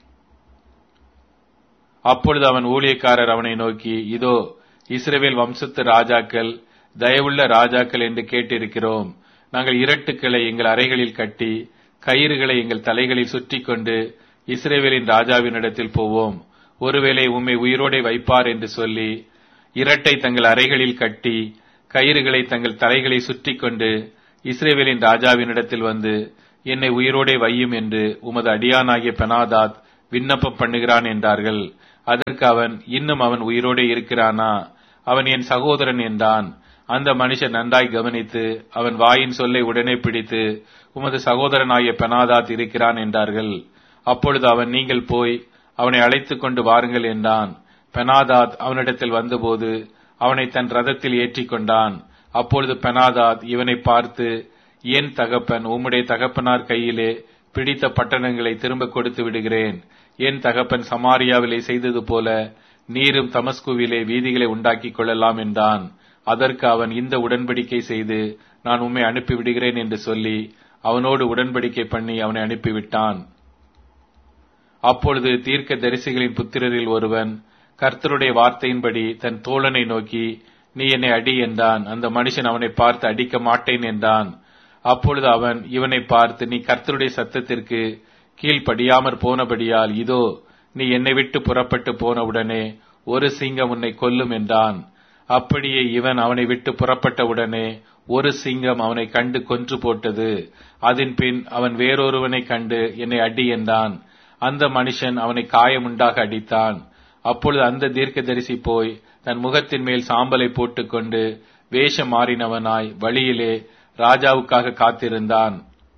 அப்பொழுது அவன் ஊழியக்காரர் அவனை நோக்கி இதோ இஸ்ரவேல் வம்சத்து ராஜாக்கள் தயவுள்ள ராஜாக்கள் என்று கேட்டிருக்கிறோம் நாங்கள் இரட்டுக்களை எங்கள் அறைகளில் கட்டி கயிறுகளை எங்கள் தலைகளில் சுற்றி கொண்டு இஸ்ரேவேலின் ராஜாவினிடத்தில் போவோம் ஒருவேளை உம்மை உயிரோடே வைப்பார் என்று சொல்லி இரட்டை தங்கள் அறைகளில் கட்டி கயிறுகளை தங்கள் தலைகளை சுற்றி கொண்டு இஸ்ரேவேலின் ராஜாவினிடத்தில் வந்து என்னை உயிரோடே வையும் என்று உமது அடியானாகிய பெனாதாத் விண்ணப்பம் பண்ணுகிறான் என்றார்கள் அதற்கு அவன் இன்னும் அவன் உயிரோடே இருக்கிறானா அவன் என் சகோதரன் என்றான் அந்த மனுஷன் நன்றாய் கவனித்து அவன் வாயின் சொல்லை உடனே பிடித்து உமது சகோதரனாகிய பெனாதாத் இருக்கிறான் என்றார்கள் அப்பொழுது அவன் நீங்கள் போய் அவனை அழைத்துக் கொண்டு வாருங்கள் என்றான் பெனாதாத் அவனிடத்தில் வந்தபோது அவனை தன் ரதத்தில் ஏற்றிக் கொண்டான் அப்பொழுது பெனாதாத் இவனை பார்த்து என் தகப்பன் உம்முடைய தகப்பனார் கையிலே பிடித்த பட்டணங்களை திரும்ப கொடுத்து விடுகிறேன் என் தகப்பன் சமாரியாவிலே செய்தது போல நீரும் தமஸ்குவிலே வீதிகளை உண்டாக்கிக் கொள்ளலாம் என்றான் அதற்கு அவன் இந்த உடன்படிக்கை செய்து நான் உம்மை அனுப்பி விடுகிறேன் என்று சொல்லி அவனோடு உடன்படிக்கை பண்ணி அவனை அனுப்பிவிட்டான் அப்பொழுது தீர்க்க தரிசிகளின் புத்திரரில் ஒருவன் கர்த்தருடைய வார்த்தையின்படி தன் தோழனை நோக்கி நீ என்னை அடி என்றான் அந்த மனுஷன் அவனை பார்த்து அடிக்க மாட்டேன் என்றான் அப்பொழுது அவன் இவனை பார்த்து நீ கர்த்தருடைய சத்தத்திற்கு கீழ்ப்படியாமற் போனபடியால் இதோ நீ என்னை விட்டு புறப்பட்டு போனவுடனே ஒரு சிங்கம் உன்னை கொல்லும் என்றான் அப்படியே இவன் அவனை விட்டு புறப்பட்ட உடனே ஒரு சிங்கம் அவனை கண்டு கொன்று போட்டது அதன் பின் அவன் வேறொருவனை கண்டு என்னை அடி என்றான் அந்த மனுஷன் அவனை காயமுண்டாக அடித்தான் அப்பொழுது அந்த தீர்க்கதரிசி போய் தன் முகத்தின் மேல் சாம்பலை போட்டுக்கொண்டு வேஷம் மாறினவனாய் வழியிலே ராஜாவுக்காக காத்திருந்தான்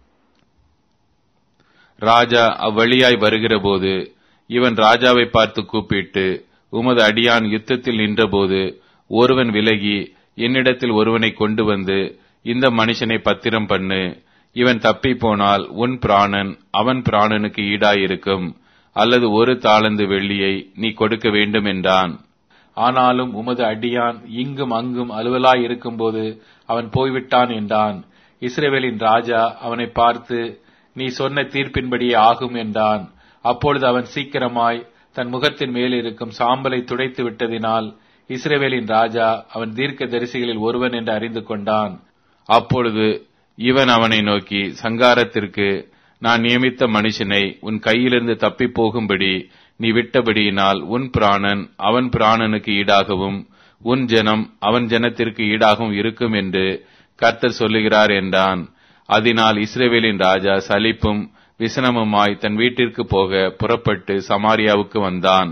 ராஜா அவ்வழியாய் வருகிறபோது இவன் ராஜாவை பார்த்து கூப்பிட்டு உமது அடியான் யுத்தத்தில் நின்றபோது ஒருவன் விலகி என்னிடத்தில் ஒருவனை கொண்டு வந்து இந்த மனுஷனை பத்திரம் பண்ணு இவன் தப்பி போனால் உன் பிராணன் அவன் பிராணனுக்கு ஈடாயிருக்கும் அல்லது ஒரு தாளந்து வெள்ளியை நீ கொடுக்க வேண்டும் என்றான் ஆனாலும் உமது அடியான் இங்கும் அங்கும் அலுவலாய் இருக்கும்போது அவன் போய்விட்டான் என்றான் இஸ்ரேவேலின் ராஜா அவனை பார்த்து நீ சொன்ன தீர்ப்பின்படியே ஆகும் என்றான் அப்பொழுது அவன் சீக்கிரமாய் தன் முகத்தின் மேல் இருக்கும் சாம்பலை துடைத்து விட்டதினால் இஸ்ரேவேலின் ராஜா அவன் தீர்க்க தரிசிகளில் ஒருவன் என்று அறிந்து கொண்டான் அப்பொழுது இவன் அவனை நோக்கி சங்காரத்திற்கு நான் நியமித்த மனுஷனை உன் கையிலிருந்து தப்பி போகும்படி நீ விட்டபடியினால் உன் பிராணன் அவன் பிராணனுக்கு ஈடாகவும் உன் ஜனம் அவன் ஜனத்திற்கு ஈடாகவும் இருக்கும் என்று கர்த்தர் சொல்லுகிறார் என்றான் அதனால் இஸ்ரேவேலின் ராஜா சலிப்பும் விசனமுமாய் தன் வீட்டிற்கு போக புறப்பட்டு சமாரியாவுக்கு வந்தான்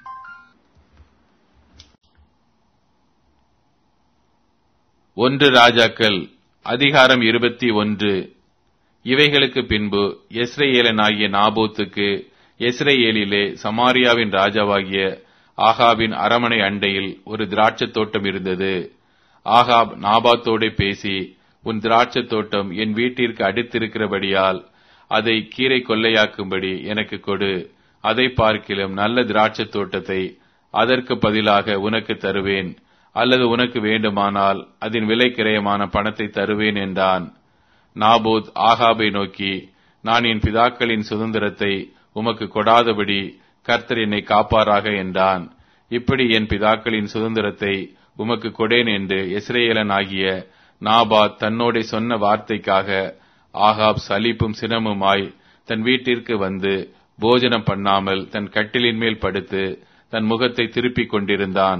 ஒன்று ராஜாக்கள் அதிகாரம் இருபத்தி ஒன்று இவைகளுக்கு பின்பு எஸ்ரேலேனாகிய நாபோத்துக்கு எஸ்ரேலிலே சமாரியாவின் ராஜாவாகிய ஆகாபின் அரமனை அண்டையில் ஒரு திராட்சத் தோட்டம் இருந்தது ஆகாப் நாபாத்தோடே பேசி உன் திராட்சத் தோட்டம் என் வீட்டிற்கு அடுத்திருக்கிறபடியால் அதை கீரை கொள்ளையாக்கும்படி எனக்கு கொடு அதை பார்க்கிலும் நல்ல திராட்சத் தோட்டத்தை அதற்கு பதிலாக உனக்கு தருவேன் அல்லது உனக்கு வேண்டுமானால் அதன் விலை கிரயமான பணத்தை தருவேன் என்றான் நாபோத் ஆகாபை நோக்கி நான் என் பிதாக்களின் சுதந்திரத்தை உமக்கு கொடாதபடி கர்த்தர் என்னை காப்பாராக என்றான் இப்படி என் பிதாக்களின் சுதந்திரத்தை உமக்கு கொடேன் என்று இஸ்ரேலன் ஆகிய நாபாத் தன்னோட சொன்ன வார்த்தைக்காக ஆகாப் சலிப்பும் சினமுமாய் தன் வீட்டிற்கு வந்து போஜனம் பண்ணாமல் தன் கட்டிலின் மேல் படுத்து தன் முகத்தை திருப்பிக் கொண்டிருந்தான்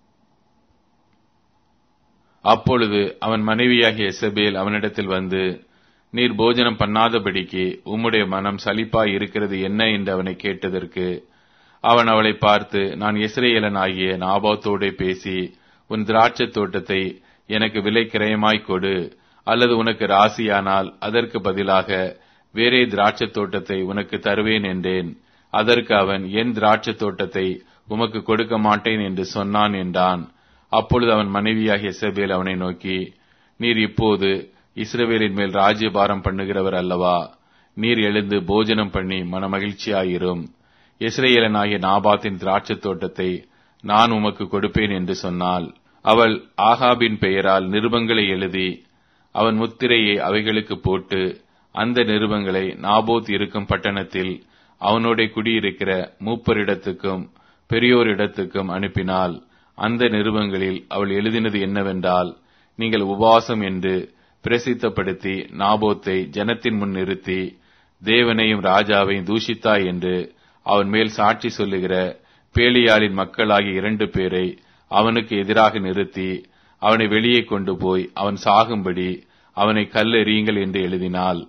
அப்பொழுது அவன் மனைவியாகிய எசபேல் அவனிடத்தில் வந்து நீர் போஜனம் பண்ணாதபடிக்கு உம்முடைய மனம் சலிப்பாய் இருக்கிறது என்ன என்று அவனை கேட்டதற்கு அவன் அவளை பார்த்து நான் இஸ்ரேலன் ஆகிய நாபாத்தோடே பேசி உன் திராட்சத் தோட்டத்தை எனக்கு விலை கிரயமாய் கொடு அல்லது உனக்கு ராசியானால் அதற்கு பதிலாக வேறே திராட்சத் தோட்டத்தை உனக்கு தருவேன் என்றேன் அதற்கு அவன் என் திராட்சத் தோட்டத்தை உமக்கு கொடுக்க மாட்டேன் என்று சொன்னான் என்றான் அப்பொழுது அவன் மனைவியாகிய எசபேல் அவனை நோக்கி நீர் இப்போது இஸ்ரவேலின் மேல் ராஜ்யபாரம் பண்ணுகிறவர் அல்லவா நீர் எழுந்து போஜனம் பண்ணி மனமகிழ்ச்சியாயிரும் இஸ்ரேலனாகிய நாபாத்தின் திராட்சத் தோட்டத்தை நான் உமக்கு கொடுப்பேன் என்று சொன்னாள் அவள் ஆகாபின் பெயரால் நிருபங்களை எழுதி அவன் முத்திரையை அவைகளுக்கு போட்டு அந்த நிருபங்களை நாபோத் இருக்கும் பட்டணத்தில் அவனோட குடியிருக்கிற மூப்பரிடத்துக்கும் பெரியோரிடத்துக்கும் அனுப்பினாள் அந்த நிருபங்களில் அவள் எழுதினது என்னவென்றால் நீங்கள் உபவாசம் என்று பிரசித்தப்படுத்தி நாபோத்தை ஜனத்தின் முன் நிறுத்தி தேவனையும் ராஜாவையும் தூஷித்தாய் என்று அவன் மேல் சாட்சி சொல்லுகிற பேலியாளின் மக்களாகிய இரண்டு பேரை அவனுக்கு எதிராக நிறுத்தி அவனை வெளியே கொண்டு போய் அவன் சாகும்படி அவனை கல்லெறியுங்கள் என்று எழுதினாள்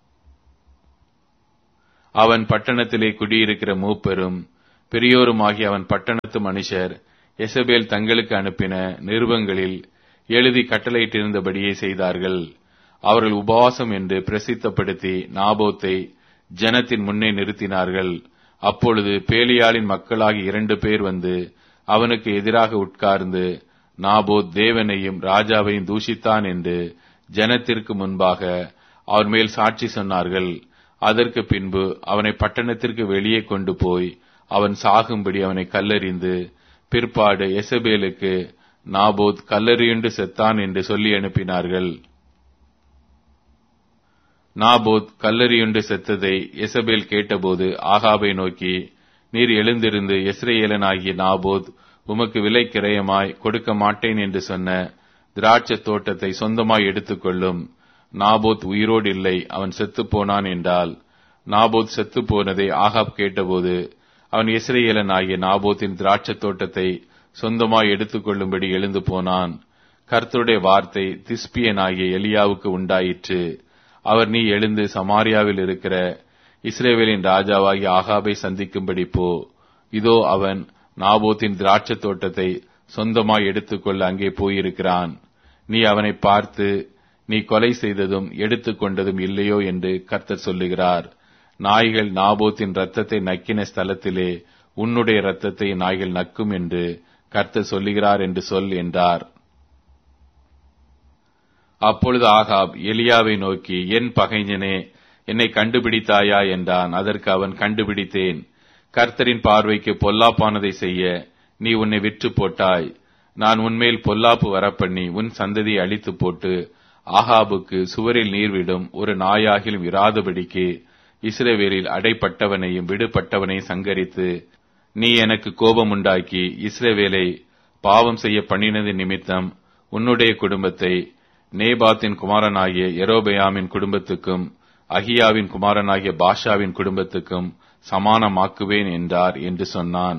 அவன் பட்டணத்திலே குடியிருக்கிற மூப்பெரும் பெரியோருமாகிய அவன் பட்டணத்து மனுஷர் எசபேல் தங்களுக்கு அனுப்பின நிருபங்களில் எழுதி கட்டளையிட்டிருந்தபடியே செய்தார்கள் அவர்கள் உபவாசம் என்று பிரசித்தப்படுத்தி நாபோத்தை ஜனத்தின் முன்னே நிறுத்தினார்கள் அப்பொழுது பேலியாளின் மக்களாகி இரண்டு பேர் வந்து அவனுக்கு எதிராக உட்கார்ந்து நாபோத் தேவனையும் ராஜாவையும் தூஷித்தான் என்று ஜனத்திற்கு முன்பாக அவர் மேல் சாட்சி சொன்னார்கள் அதற்கு பின்பு அவனை பட்டணத்திற்கு வெளியே கொண்டு போய் அவன் சாகும்படி அவனை கல்லறிந்து பிற்பாடு எசபேலுக்கு நாபோத் கல்லறியுண்டு செத்தான் என்று சொல்லி அனுப்பினார்கள் நாபோத் கல்லறியுண்டு செத்ததை எசபேல் கேட்டபோது ஆகாபை நோக்கி நீர் எழுந்திருந்து எஸ்ரேலனாகிய நாபோத் உமக்கு விலை கிரயமாய் கொடுக்க மாட்டேன் என்று சொன்ன திராட்சை தோட்டத்தை சொந்தமாய் எடுத்துக்கொள்ளும் நாபோத் உயிரோடு இல்லை அவன் செத்துப் போனான் என்றால் நாபோத் செத்துப் போனதை ஆகாப் கேட்டபோது அவன் இஸ்ரேலன் ஆகிய நாபோத்தின் திராட்சை தோட்டத்தை சொந்தமாய் எடுத்துக்கொள்ளும்படி எழுந்து போனான் கர்த்தருடைய வார்த்தை திஸ்பியனாகிய எலியாவுக்கு உண்டாயிற்று அவர் நீ எழுந்து சமாரியாவில் இருக்கிற இஸ்ரேவேலின் ராஜாவாகிய ஆகாபை சந்திக்கும்படி போ இதோ அவன் நாபோத்தின் திராட்சை தோட்டத்தை சொந்தமாய் எடுத்துக்கொள்ள அங்கே போயிருக்கிறான் நீ அவனை பார்த்து நீ கொலை செய்ததும் எடுத்துக்கொண்டதும் இல்லையோ என்று கர்த்தர் சொல்லுகிறார் நாய்கள் நாபோத்தின் ரத்தத்தை நக்கின ஸ்தலத்திலே உன்னுடைய ரத்தத்தை நாய்கள் நக்கும் என்று கர்த்தர் சொல்லுகிறார் என்று சொல் என்றார் அப்பொழுது ஆகாப் எலியாவை நோக்கி என் பகைஞனே என்னை கண்டுபிடித்தாயா என்றான் அதற்கு அவன் கண்டுபிடித்தேன் கர்த்தரின் பார்வைக்கு பொல்லாப்பானதை செய்ய நீ உன்னை விற்று போட்டாய் நான் உன்மேல் பொல்லாப்பு வரப்பண்ணி உன் சந்ததியை அழித்து போட்டு ஆகாபுக்கு சுவரில் நீர்விடும் ஒரு நாயாகிலும் இராதபடிக்கு இஸ்ரவேலில் அடைப்பட்டவனையும் விடுபட்டவனையும் சங்கரித்து நீ எனக்கு கோபம் உண்டாக்கி இஸ்ரவேலை பாவம் செய்ய பண்ணினது நிமித்தம் உன்னுடைய குடும்பத்தை நேபாத்தின் குமாரனாகிய எரோபயாமின் குடும்பத்துக்கும் அகியாவின் குமாரனாகிய பாஷாவின் குடும்பத்துக்கும் சமானமாக்குவேன் என்றார் என்று சொன்னான்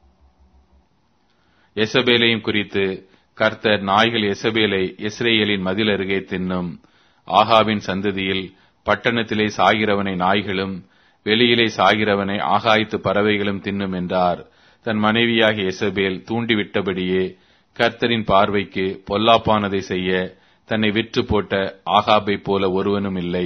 எசபேலையும் குறித்து கர்த்தர் நாய்கள் எசபேலை இஸ்ரேலின் மதில் அருகே தின்னும் ஆகாவின் சந்ததியில் பட்டணத்திலே சாகிறவனை நாய்களும் வெளியிலே சாகிறவனை ஆகாய்த்து பறவைகளும் தின்னும் என்றார் தன் மனைவியாகிய எசபேல் தூண்டிவிட்டபடியே கர்த்தரின் பார்வைக்கு பொல்லாப்பானதை செய்ய தன்னை விற்று போட்ட ஆகாபை போல ஒருவனும் இல்லை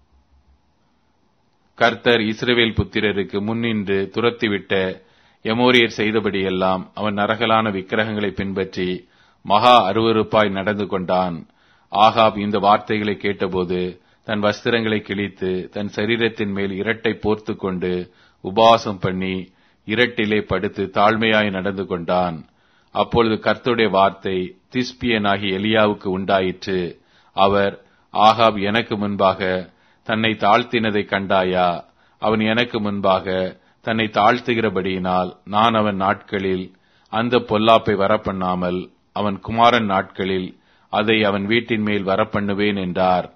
கர்த்தர் இஸ்ரவேல் புத்திரருக்கு முன்னின்று துரத்திவிட்ட எமோரியர் செய்தபடியெல்லாம் அவன் நரகலான விக்கிரகங்களை பின்பற்றி மகா அருவருப்பாய் நடந்து கொண்டான் ஆகாப் இந்த வார்த்தைகளை கேட்டபோது தன் வஸ்திரங்களை கிழித்து தன் சரீரத்தின் மேல் இரட்டை போர்த்து கொண்டு உபவாசம் பண்ணி இரட்டிலே படுத்து தாழ்மையாய் நடந்து கொண்டான் அப்பொழுது கர்த்தருடைய வார்த்தை திஸ்பியனாகி எலியாவுக்கு உண்டாயிற்று அவர் ஆகாப் எனக்கு முன்பாக தன்னை தாழ்த்தினதை கண்டாயா அவன் எனக்கு முன்பாக தன்னை தாழ்த்துகிறபடியினால் நான் அவன் நாட்களில் அந்த பொல்லாப்பை வரப்பண்ணாமல் அவன் குமாரன் நாட்களில் அதை அவன் வீட்டின் மேல் வரப்பண்ணுவேன் என்றார்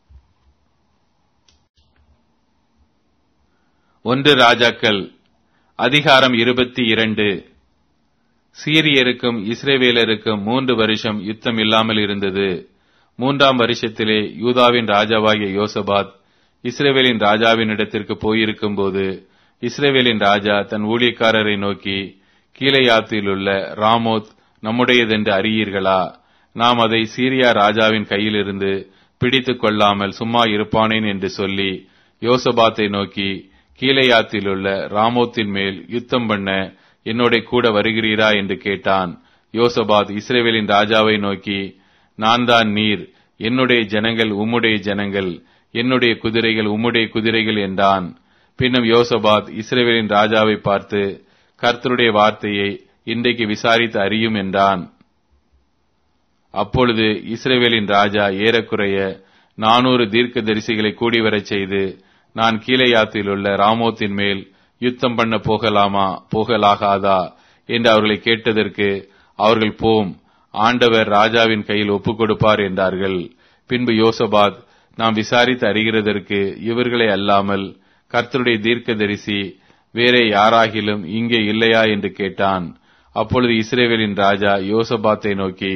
ஒன்று ராஜாக்கள் அதிகாரம் இருபத்தி இரண்டு சீரியருக்கும் இஸ்ரேவேலருக்கும் மூன்று வருஷம் யுத்தம் இல்லாமல் இருந்தது மூன்றாம் வருஷத்திலே யூதாவின் ராஜாவாகிய யோசபாத் இஸ்ரேவேலின் ராஜாவின் இடத்திற்கு போயிருக்கும் போது இஸ்ரேவேலின் ராஜா தன் ஊழியக்காரரை நோக்கி கீழையாத்தில் உள்ள ராமோத் நம்முடையதென்று அறியீர்களா நாம் அதை சீரியா ராஜாவின் கையிலிருந்து பிடித்துக் கொள்ளாமல் சும்மா இருப்பானேன் என்று சொல்லி யோசபாத்தை நோக்கி கீழையாத்தில் உள்ள ராமோத்தின் மேல் யுத்தம் பண்ண என்னோட கூட வருகிறீரா என்று கேட்டான் யோசபாத் இஸ்ரேவேலின் ராஜாவை நோக்கி நான் தான் நீர் என்னுடைய ஜனங்கள் உம்முடைய ஜனங்கள் என்னுடைய குதிரைகள் உம்முடைய குதிரைகள் என்றான் பின்னும் யோசபாத் இஸ்ரேவேலின் ராஜாவை பார்த்து கர்த்தருடைய வார்த்தையை இன்றைக்கு விசாரித்து அறியும் என்றான் அப்பொழுது இஸ்ரேவேலின் ராஜா ஏறக்குறைய நானூறு தீர்க்க தரிசிகளை கூடிவரச் செய்து நான் கீழையாத்தில் உள்ள ராமோத்தின் மேல் யுத்தம் பண்ண போகலாமா போகலாகாதா என்று அவர்களை கேட்டதற்கு அவர்கள் போம் ஆண்டவர் ராஜாவின் கையில் ஒப்புக் கொடுப்பார் என்றார்கள் பின்பு யோசபாத் நாம் விசாரித்து அறிகிறதற்கு இவர்களை அல்லாமல் கர்த்தருடைய தீர்க்கதரிசி வேறே யாராகிலும் இங்கே இல்லையா என்று கேட்டான் அப்பொழுது இஸ்ரேவேலின் ராஜா யோசபாத்தை நோக்கி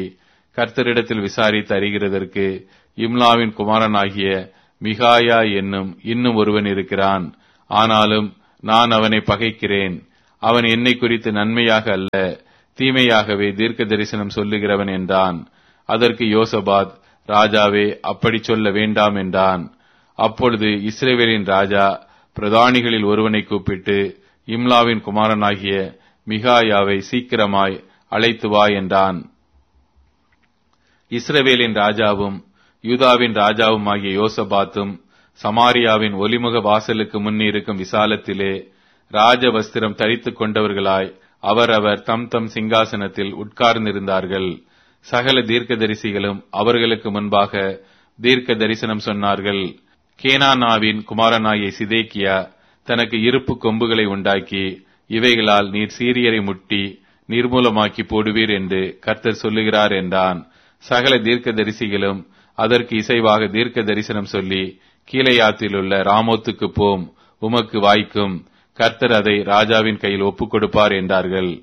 கர்த்தரிடத்தில் விசாரித்து அறிகிறதற்கு இம்லாவின் குமாரனாகிய மிகாயா என்னும் இன்னும் ஒருவன் இருக்கிறான் ஆனாலும் நான் அவனை பகைக்கிறேன் அவன் என்னை குறித்து நன்மையாக அல்ல தீமையாகவே தீர்க்க தரிசனம் சொல்லுகிறவன் என்றான் அதற்கு யோசபாத் ராஜாவே அப்படி சொல்ல வேண்டாம் என்றான் அப்பொழுது இஸ்ரேவேலின் ராஜா பிரதானிகளில் ஒருவனை கூப்பிட்டு இம்லாவின் குமாரனாகிய மிகாயாவை சீக்கிரமாய் அழைத்து வா என்றான் இஸ்ரவேலின் ராஜாவும் யூதாவின் ராஜாவும் ஆகிய யோசபாத்தும் சமாரியாவின் ஒலிமுக வாசலுக்கு முன் இருக்கும் விசாலத்திலே ராஜ வஸ்திரம் தரித்துக் கொண்டவர்களாய் அவரவர் தம் தம் சிங்காசனத்தில் உட்கார்ந்திருந்தார்கள் சகல தீர்க்கதரிசிகளும் அவர்களுக்கு முன்பாக தீர்க்க தரிசனம் சொன்னார்கள் கேனானாவின் குமாரனாகிய சிதேக்கியா தனக்கு இருப்பு கொம்புகளை உண்டாக்கி இவைகளால் நீர் சீரியரை முட்டி நிர்மூலமாக்கி போடுவீர் என்று கர்த்தர் சொல்லுகிறார் என்றான் சகல தீர்க்க தரிசிகளும் அதற்கு இசைவாக தீர்க்க தரிசனம் சொல்லி கீழையாத்திலுள்ள ராமோத்துக்கு போம் உமக்கு வாய்க்கும் கர்த்தர் அதை ராஜாவின் கையில் ஒப்புக் கொடுப்பார் என்றார்கள்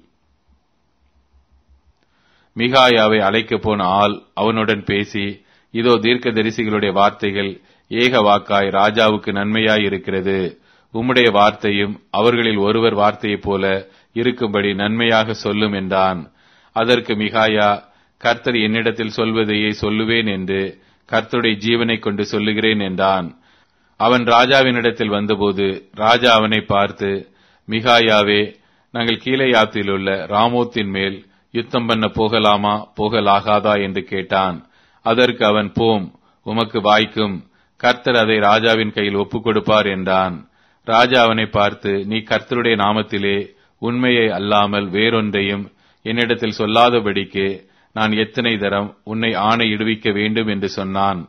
மிகாயாவை அழைக்கப் போன ஆள் அவனுடன் பேசி இதோ தீர்க்க தரிசிகளுடைய வார்த்தைகள் ஏக வாக்காய் ராஜாவுக்கு நன்மையாய் இருக்கிறது உம்முடைய வார்த்தையும் அவர்களில் ஒருவர் வார்த்தையைப் போல இருக்கும்படி நன்மையாக சொல்லும் என்றான் அதற்கு மிகாயா கர்த்தர் என்னிடத்தில் சொல்வதையே சொல்லுவேன் என்று கர்த்தருடைய ஜீவனைக் கொண்டு சொல்லுகிறேன் என்றான் அவன் ராஜாவினிடத்தில் வந்தபோது ராஜா அவனை பார்த்து மிகாயாவே நாங்கள் கீழையாத்தில் உள்ள ராமோத்தின் மேல் யுத்தம் பண்ண போகலாமா போகலாகாதா என்று கேட்டான் அதற்கு அவன் போம் உமக்கு வாய்க்கும் கர்த்தர் அதை ராஜாவின் கையில் ஒப்புக் கொடுப்பார் என்றான் ராஜா அவனை பார்த்து நீ கர்த்தருடைய நாமத்திலே உண்மையை அல்லாமல் வேறொன்றையும் என்னிடத்தில் சொல்லாதபடிக்கு நான் எத்தனை தரம் உன்னை ஆணையிடுவிக்க வேண்டும் என்று சொன்னான்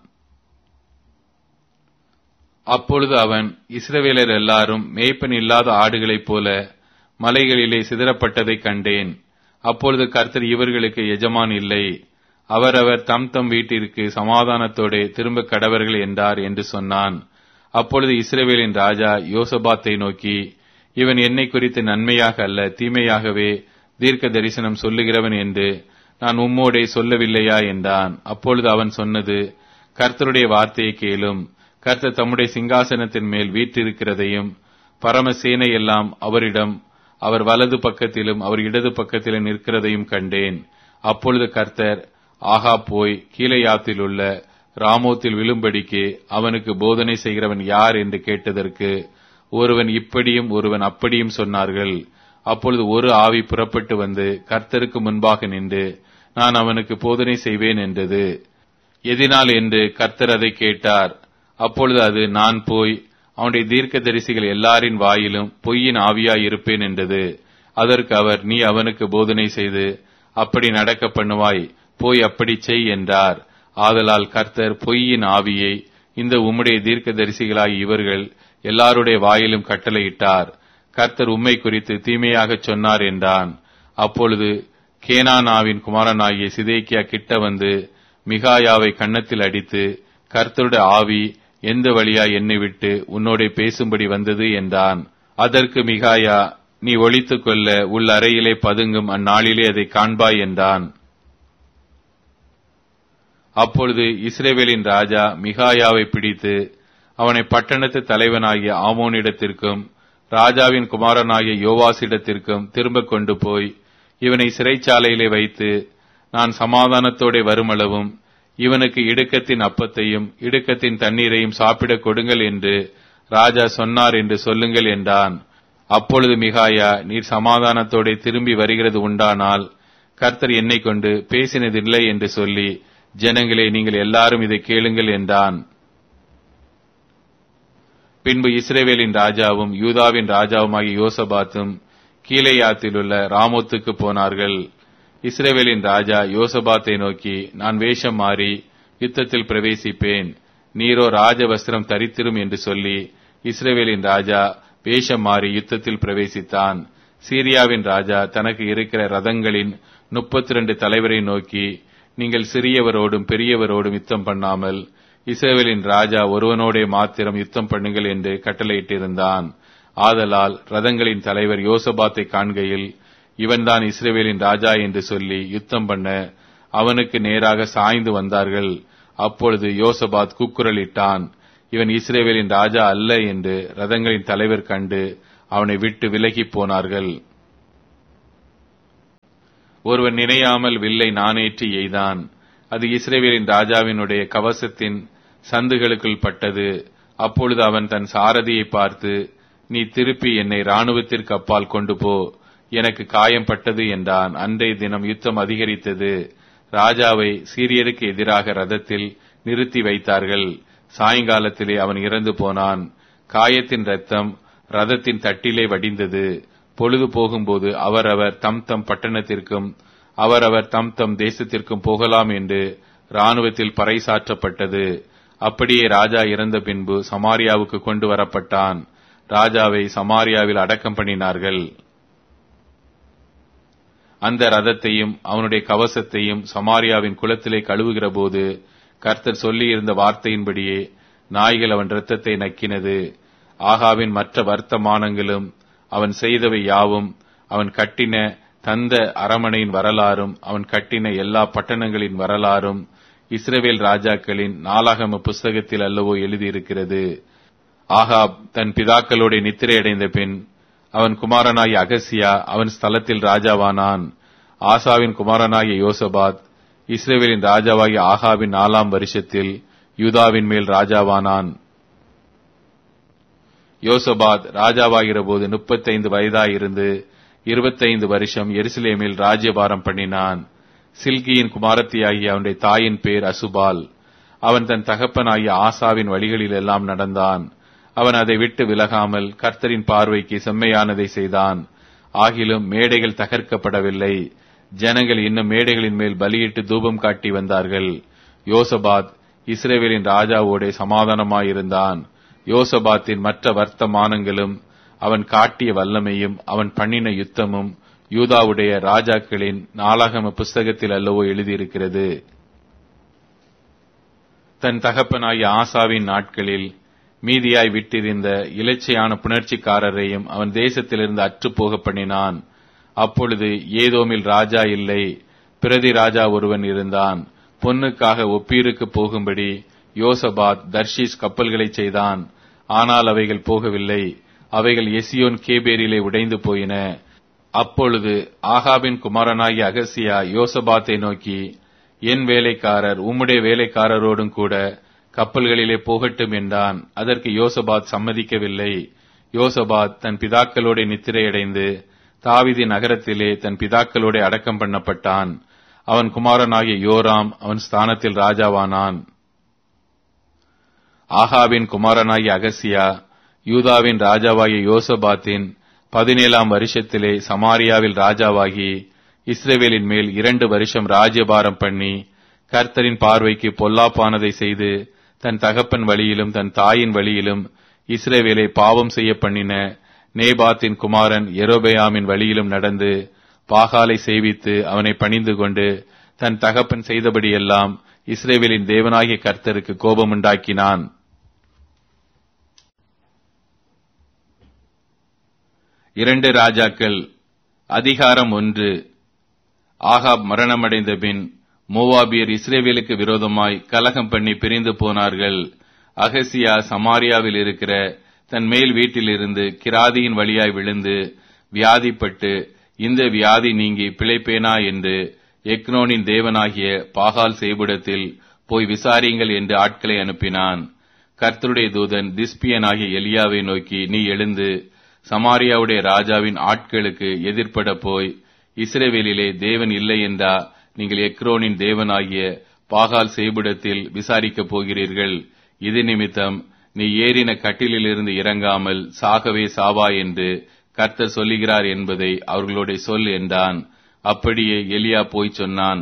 அப்பொழுது அவன் இஸ்ரவேலர் எல்லாரும் மேய்ப்பன் இல்லாத ஆடுகளைப் போல மலைகளிலே சிதறப்பட்டதைக் கண்டேன் அப்பொழுது கர்த்தர் இவர்களுக்கு எஜமான் இல்லை அவரவர் தம் தம் வீட்டிற்கு சமாதானத்தோடே திரும்ப கடவர்கள் என்றார் என்று சொன்னான் அப்பொழுது இஸ்ரவேலின் ராஜா யோசபாத்தை நோக்கி இவன் என்னை குறித்து நன்மையாக அல்ல தீமையாகவே தீர்க்க தரிசனம் சொல்லுகிறவன் என்று நான் உம்மோடே சொல்லவில்லையா என்றான் அப்பொழுது அவன் சொன்னது கர்த்தருடைய வார்த்தையை கேளும் கர்த்தர் தம்முடைய சிங்காசனத்தின் மேல் வீற்றிருக்கிறதையும் பரமசேனை எல்லாம் அவரிடம் அவர் வலது பக்கத்திலும் அவர் இடது பக்கத்திலும் நிற்கிறதையும் கண்டேன் அப்பொழுது கர்த்தர் ஆகா போய் கீழையாத்தில் உள்ள ராமோத்தில் விழும்படிக்கு அவனுக்கு போதனை செய்கிறவன் யார் என்று கேட்டதற்கு ஒருவன் இப்படியும் ஒருவன் அப்படியும் சொன்னார்கள் அப்பொழுது ஒரு ஆவி புறப்பட்டு வந்து கர்த்தருக்கு முன்பாக நின்று நான் அவனுக்கு போதனை செய்வேன் என்றது எதினால் என்று கர்த்தர் அதை கேட்டார் அப்பொழுது அது நான் போய் அவனுடைய தீர்க்க தரிசிகள் எல்லாரின் வாயிலும் பொய்யின் ஆவியாய் இருப்பேன் என்றது அதற்கு அவர் நீ அவனுக்கு போதனை செய்து அப்படி நடக்க பண்ணுவாய் போய் அப்படி செய் என்றார் ஆதலால் கர்த்தர் பொய்யின் ஆவியை இந்த உம்முடைய தீர்க்க தரிசிகளாகி இவர்கள் எல்லாருடைய வாயிலும் கட்டளையிட்டார் கர்த்தர் உம்மை குறித்து தீமையாகச் சொன்னார் என்றான் அப்பொழுது கேனானாவின் குமாரனாகிய சிதேக்கியா கிட்ட வந்து மிகாயாவை கன்னத்தில் அடித்து கர்த்தருடைய ஆவி எந்த வழியா என்னை விட்டு உன்னோட பேசும்படி வந்தது என்றான் அதற்கு மிகாயா நீ ஒழித்துக் கொள்ள உள் அறையிலே பதுங்கும் அந்நாளிலே அதை காண்பாய் என்றான் அப்பொழுது இஸ்ரேவேலின் ராஜா மிகாயாவை பிடித்து அவனை பட்டணத்து தலைவனாகிய ஆமோனிடத்திற்கும் ராஜாவின் குமாரனாகிய யோவாசிடத்திற்கும் திரும்ப கொண்டு போய் இவனை சிறைச்சாலையிலே வைத்து நான் சமாதானத்தோടെ வருமளவும் இவனுக்கு இடுக்கத்தின் அப்பத்தையும் இடுக்கத்தின் தண்ணீரையும் சாப்பிடக் கொடுங்கள் என்று ராஜா சொன்னார் என்று சொல்லுங்கள் என்றான் அப்பொழுது மிகாயா நீர் சமாதானத்தோടെ திரும்பி வருகிறது உண்டானால் கர்த்தர் என்னை கொண்டு பேசினதில்லை என்று சொல்லி ஜனங்களே நீங்கள் எல்லாரும் இதை கேளுங்கள் என்றான் பின்பு இஸ்ரேவேலின் ராஜாவும் யூதாவின் ராஜாவுமாகிய யோசபாத்தும் கீழேயாத்திலுள்ள ராமோத்துக்கு போனார்கள் இஸ்ரேவேலின் ராஜா யோசபாத்தை நோக்கி நான் வேஷம் மாறி யுத்தத்தில் பிரவேசிப்பேன் நீரோ ராஜ வஸ்திரம் தரித்திரும் என்று சொல்லி இஸ்ரேவேலின் ராஜா வேஷம் மாறி யுத்தத்தில் பிரவேசித்தான் சீரியாவின் ராஜா தனக்கு இருக்கிற ரதங்களின் முப்பத்தி ரெண்டு தலைவரை நோக்கி நீங்கள் சிறியவரோடும் பெரியவரோடும் யுத்தம் பண்ணாமல் இஸ்ரேவேலின் ராஜா ஒருவனோடே மாத்திரம் யுத்தம் பண்ணுங்கள் என்று கட்டளையிட்டிருந்தான் ஆதலால் ரதங்களின் தலைவர் யோசபாத்தை காண்கையில் இவன்தான் இஸ்ரேவேலின் ராஜா என்று சொல்லி யுத்தம் பண்ண அவனுக்கு நேராக சாய்ந்து வந்தார்கள் அப்பொழுது யோசபாத் கூக்குரலிட்டான் இவன் இஸ்ரேவேலின் ராஜா அல்ல என்று ரதங்களின் தலைவர் கண்டு அவனை விட்டு விலகி போனார்கள் ஒருவன் நினையாமல் வில்லை நானேற்றி எய்தான் அது இஸ்ரேவேலின் ராஜாவினுடைய கவசத்தின் சந்துகளுக்குள் பட்டது அப்பொழுது அவன் தன் சாரதியை பார்த்து நீ திருப்பி என்னை ராணுவத்திற்கு அப்பால் கொண்டு போ எனக்கு காயம் பட்டது என்றான் அன்றைய தினம் யுத்தம் அதிகரித்தது ராஜாவை சீரியருக்கு எதிராக ரதத்தில் நிறுத்தி வைத்தார்கள் சாயங்காலத்திலே அவன் இறந்து போனான் காயத்தின் ரத்தம் ரதத்தின் தட்டிலே வடிந்தது பொழுது போகும்போது அவரவர் தம் தம் பட்டணத்திற்கும் அவரவர் தம் தம் தேசத்திற்கும் போகலாம் என்று இராணுவத்தில் பறைசாற்றப்பட்டது அப்படியே ராஜா இறந்த பின்பு சமாரியாவுக்கு கொண்டு வரப்பட்டான் ராஜாவை சமாரியாவில் அடக்கம் பண்ணினார்கள் அந்த ரதத்தையும் அவனுடைய கவசத்தையும் சமாரியாவின் குளத்திலே கழுவுகிற போது கர்த்தர் சொல்லியிருந்த வார்த்தையின்படியே நாய்கள் அவன் இரத்தத்தை நக்கினது ஆகாவின் மற்ற வர்த்தமானங்களும் அவன் செய்தவை யாவும் அவன் கட்டின தந்த அரமனையின் வரலாறும் அவன் கட்டின எல்லா பட்டணங்களின் வரலாறும் இஸ்ரவேல் ராஜாக்களின் நாளாகம புஸ்தகத்தில் அல்லவோ எழுதியிருக்கிறது ஆகாப் தன் பிதாக்களோட நித்திரையடைந்த பின் அவன் குமாரனாகிய அகசியா அவன் ஸ்தலத்தில் ராஜாவானான் ஆசாவின் குமாரனாகிய யோசபாத் இஸ்ரேவேலின் ராஜாவாகிய ஆகாவின் நாலாம் வருஷத்தில் யூதாவின் மேல் ராஜாவானான் யோசபாத் ராஜாவாகிற போது முப்பத்தைந்து வயதாயிருந்து இருபத்தைந்து வருஷம் எருசலேமில் ராஜ்யபாரம் பண்ணினான் சில்கியின் குமாரத்தியாகிய அவனுடைய தாயின் பேர் அசுபால் அவன் தன் தகப்பனாகிய ஆசாவின் வழிகளில் எல்லாம் நடந்தான் அவன் அதை விட்டு விலகாமல் கர்த்தரின் பார்வைக்கு செம்மையானதை செய்தான் ஆகிலும் மேடைகள் தகர்க்கப்படவில்லை ஜனங்கள் இன்னும் மேடைகளின் மேல் பலியிட்டு தூபம் காட்டி வந்தார்கள் யோசபாத் இஸ்ரேவேலின் ராஜாவோடே சமாதானமாயிருந்தான் யோசபாத்தின் மற்ற வர்த்தமானங்களும் அவன் காட்டிய வல்லமையும் அவன் பண்ணின யுத்தமும் யூதாவுடைய ராஜாக்களின் நாளாகம புஸ்தகத்தில் அல்லவோ எழுதியிருக்கிறது தன் தகப்பனாகிய ஆசாவின் நாட்களில் மீதியாய் விட்டிருந்த இலச்சையான புணர்ச்சிக்காரரையும் அவன் தேசத்திலிருந்து அற்றுப்போக பண்ணினான் அப்பொழுது ஏதோமில் ராஜா இல்லை பிரதி ராஜா ஒருவன் இருந்தான் பொன்னுக்காக ஒப்பீருக்கு போகும்படி யோசபாத் தர்ஷீஸ் கப்பல்களை செய்தான் ஆனால் அவைகள் போகவில்லை அவைகள் எசியோன் கேபேரிலே உடைந்து போயின அப்பொழுது ஆகாபின் குமாரனாகிய அகசியா யோசபாத்தை நோக்கி என் வேலைக்காரர் உம்முடைய வேலைக்காரரோடும் கூட கப்பல்களிலே போகட்டும் என்றான் அதற்கு யோசபாத் சம்மதிக்கவில்லை யோசபாத் தன் பிதாக்களோட நித்திரையடைந்து தாவிதி நகரத்திலே தன் பிதாக்களோட அடக்கம் பண்ணப்பட்டான் அவன் குமாரனாகிய யோராம் அவன் ஸ்தானத்தில் ராஜாவானான் ஆகாவின் குமாரனாகிய அகசியா யூதாவின் ராஜாவாகிய யோசபாத்தின் பதினேழாம் வருஷத்திலே சமாரியாவில் ராஜாவாகி இஸ்ரேவேலின் மேல் இரண்டு வருஷம் ராஜ்யபாரம் பண்ணி கர்த்தரின் பார்வைக்கு பொல்லாப்பானதை செய்து தன் தகப்பன் வழியிலும் தன் தாயின் வழியிலும் இஸ்ரேவேலை பாவம் செய்ய பண்ணின நேபாத்தின் குமாரன் எரோபயாமின் வழியிலும் நடந்து பாகாலை சேவித்து அவனை பணிந்து கொண்டு தன் தகப்பன் செய்தபடியெல்லாம் இஸ்ரேவேலின் தேவனாகிய கர்த்தருக்கு கோபமுண்டாக்கினான் இரண்டு ராஜாக்கள் அதிகாரம் ஒன்று ஆகாப் மரணமடைந்த பின் மோவாபியர் இஸ்ரேவேலுக்கு விரோதமாய் கலகம் பண்ணி பிரிந்து போனார்கள் அகசியா சமாரியாவில் இருக்கிற தன் மேல் வீட்டிலிருந்து கிராதியின் வழியாய் விழுந்து வியாதிப்பட்டு இந்த வியாதி நீங்கி பிழைப்பேனா என்று எக்னோனின் தேவனாகிய பாகால் செய்புடத்தில் போய் விசாரியுங்கள் என்று ஆட்களை அனுப்பினான் கர்த்தருடைய தூதன் திஸ்பியனாகிய எலியாவை நோக்கி நீ எழுந்து சமாரியாவுடைய ராஜாவின் ஆட்களுக்கு எதிர்ப்பட போய் இஸ்ரேவேலிலே தேவன் இல்லை என்றா நீங்கள் எக்ரோனின் தேவனாகிய பாகால் செய்புடத்தில் விசாரிக்கப் போகிறீர்கள் இது நிமித்தம் நீ ஏறின கட்டிலிலிருந்து இறங்காமல் சாகவே சாவா என்று கர்த்தர் சொல்லுகிறார் என்பதை அவர்களோட சொல் என்றான் அப்படியே எலியா போய் சொன்னான்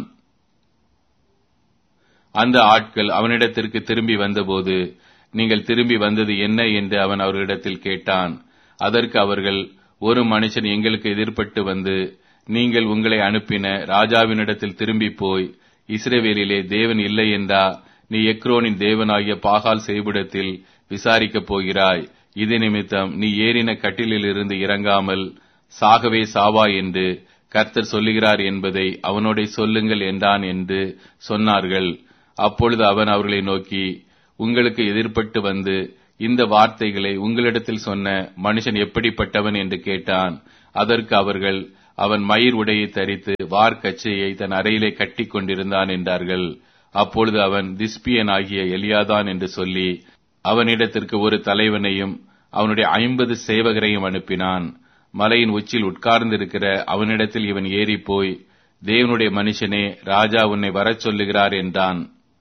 அந்த ஆட்கள் அவனிடத்திற்கு திரும்பி வந்தபோது நீங்கள் திரும்பி வந்தது என்ன என்று அவன் அவர்களிடத்தில் கேட்டான் அதற்கு அவர்கள் ஒரு மனுஷன் எங்களுக்கு எதிர்பட்டு வந்து நீங்கள் உங்களை அனுப்பின ராஜாவினிடத்தில் திரும்பி போய் இஸ்ரேவேலிலே தேவன் இல்லை என்றா நீ எக்ரோனின் தேவனாகிய பாகால் செய்புடத்தில் விசாரிக்கப் போகிறாய் இது நிமித்தம் நீ ஏறின கட்டிலிலிருந்து இறங்காமல் சாகவே சாவா என்று கர்த்தர் சொல்லுகிறார் என்பதை அவனோட சொல்லுங்கள் என்றான் என்று சொன்னார்கள் அப்பொழுது அவன் அவர்களை நோக்கி உங்களுக்கு எதிர்ப்பட்டு வந்து இந்த வார்த்தைகளை உங்களிடத்தில் சொன்ன மனுஷன் எப்படிப்பட்டவன் என்று கேட்டான் அதற்கு அவர்கள் அவன் மயிர் உடையை தரித்து வார்க்கச்சையை தன் அறையிலே கட்டி கொண்டிருந்தான் என்றார்கள் அப்பொழுது அவன் திஸ்பியன் ஆகிய எலியாதான் என்று சொல்லி அவனிடத்திற்கு ஒரு தலைவனையும் அவனுடைய ஐம்பது சேவகரையும் அனுப்பினான் மலையின் உச்சியில் உட்கார்ந்திருக்கிற அவனிடத்தில் இவன் ஏறி போய் தேவனுடைய மனுஷனே ராஜா உன்னை வரச் சொல்லுகிறார் என்றான்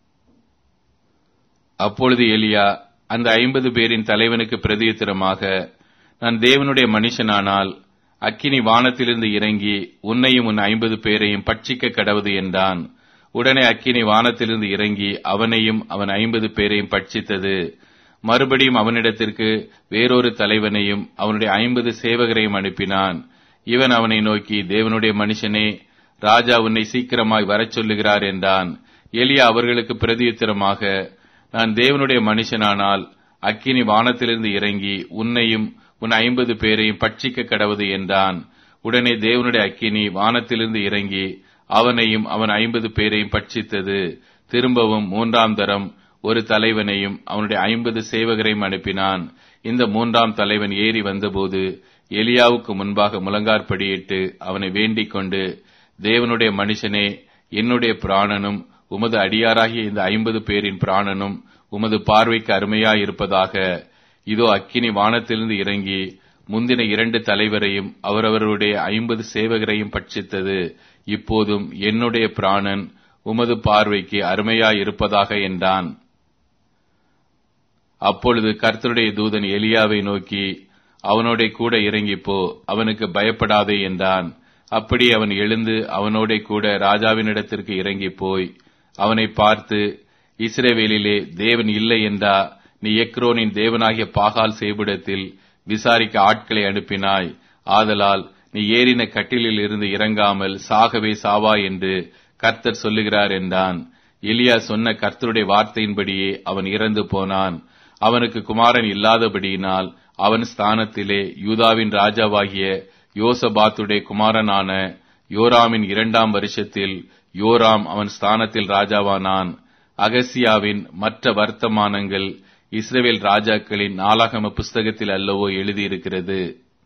அப்பொழுது எலியா அந்த ஐம்பது பேரின் தலைவனுக்கு பிரதியுத்தரமாக நான் தேவனுடைய மனுஷனானால் அக்கினி வானத்திலிருந்து இறங்கி உன்னையும் உன் ஐம்பது பேரையும் பட்சிக்க கடவுது என்றான் உடனே அக்கினி வானத்திலிருந்து இறங்கி அவனையும் அவன் ஐம்பது பேரையும் பட்சித்தது மறுபடியும் அவனிடத்திற்கு வேறொரு தலைவனையும் அவனுடைய ஐம்பது சேவகரையும் அனுப்பினான் இவன் அவனை நோக்கி தேவனுடைய மனுஷனே ராஜா உன்னை சீக்கிரமாய் வரச் சொல்லுகிறார் என்றான் எலியா அவர்களுக்கு பிரதியுத்தரமாக நான் தேவனுடைய மனுஷனானால் அக்கினி வானத்திலிருந்து இறங்கி உன்னையும் உன் ஐம்பது பேரையும் பட்சிக்க கடவுது என்றான் உடனே தேவனுடைய அக்கினி வானத்திலிருந்து இறங்கி அவனையும் அவன் ஐம்பது பேரையும் பட்சித்தது திரும்பவும் மூன்றாம் தரம் ஒரு தலைவனையும் அவனுடைய ஐம்பது சேவகரையும் அனுப்பினான் இந்த மூன்றாம் தலைவன் ஏறி வந்தபோது எலியாவுக்கு முன்பாக முழங்கார்படியிட்டு அவனை வேண்டிக் கொண்டு தேவனுடைய மனுஷனே என்னுடைய பிராணனும் உமது அடியாராகிய இந்த ஐம்பது பேரின் பிராணனும் உமது பார்வைக்கு அருமையாயிருப்பதாக இதோ அக்கினி வானத்திலிருந்து இறங்கி முந்தின இரண்டு தலைவரையும் அவரவருடைய ஐம்பது சேவகரையும் பட்சித்தது இப்போதும் என்னுடைய பிராணன் உமது பார்வைக்கு அருமையாயிருப்பதாக என்றான் அப்பொழுது கர்த்தருடைய தூதன் எலியாவை நோக்கி அவனோட கூட இறங்கி போ அவனுக்கு பயப்படாதே என்றான் அப்படி அவன் எழுந்து அவனோட கூட ராஜாவினிடத்திற்கு இறங்கி போய் அவனை பார்த்து இஸ்ரேவேலிலே தேவன் இல்லை என்றா நீ எக்ரோனின் தேவனாகிய பாகால் செய்பிடத்தில் விசாரிக்க ஆட்களை அனுப்பினாய் ஆதலால் நீ ஏறின கட்டிலில் இருந்து இறங்காமல் சாகவே சாவா என்று கர்த்தர் சொல்லுகிறார் என்றான் எலியா சொன்ன கர்த்தருடைய வார்த்தையின்படியே அவன் இறந்து போனான் அவனுக்கு குமாரன் இல்லாதபடியினால் அவன் ஸ்தானத்திலே யூதாவின் ராஜாவாகிய யோசபாத்துடைய குமாரனான யோராமின் இரண்டாம் வருஷத்தில் யோராம் அவன் ஸ்தானத்தில் ராஜாவானான் அகசியாவின் மற்ற வர்த்தமானங்கள் இஸ்ரேல் ராஜாக்களின் நாளாகம புஸ்தகத்தில் அல்லவோ எழுதியிருக்கிறது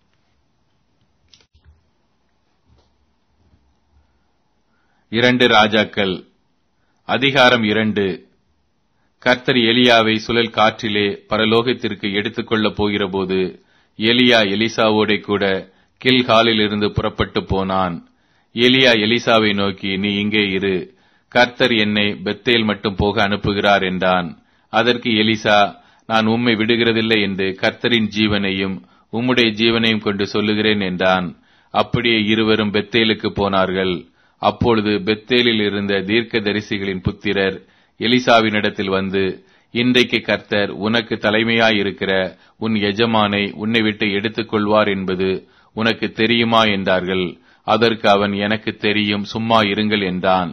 இரண்டு ராஜாக்கள் அதிகாரம் இரண்டு கர்த்தர் எலியாவை சுழல் காற்றிலே பரலோகத்திற்கு எடுத்துக்கொள்ளப் போகிறபோது எலியா எலிசாவோட கூட கில்காலில் இருந்து புறப்பட்டு போனான் எலியா எலிசாவை நோக்கி நீ இங்கே இரு கர்த்தர் என்னை பெத்தேல் மட்டும் போக அனுப்புகிறார் என்றான் அதற்கு எலிசா நான் உம்மை விடுகிறதில்லை என்று கர்த்தரின் ஜீவனையும் உம்முடைய ஜீவனையும் கொண்டு சொல்லுகிறேன் என்றான் அப்படியே இருவரும் பெத்தேலுக்கு போனார்கள் அப்பொழுது பெத்தேலில் இருந்த தீர்க்க தரிசிகளின் புத்திரர் எலிசாவினிடத்தில் வந்து இன்றைக்கு கர்த்தர் உனக்கு தலைமையாயிருக்கிற உன் எஜமானை உன்னை விட்டு எடுத்துக் கொள்வார் என்பது உனக்கு தெரியுமா என்றார்கள் அதற்கு அவன் எனக்கு தெரியும் சும்மா இருங்கள் என்றான்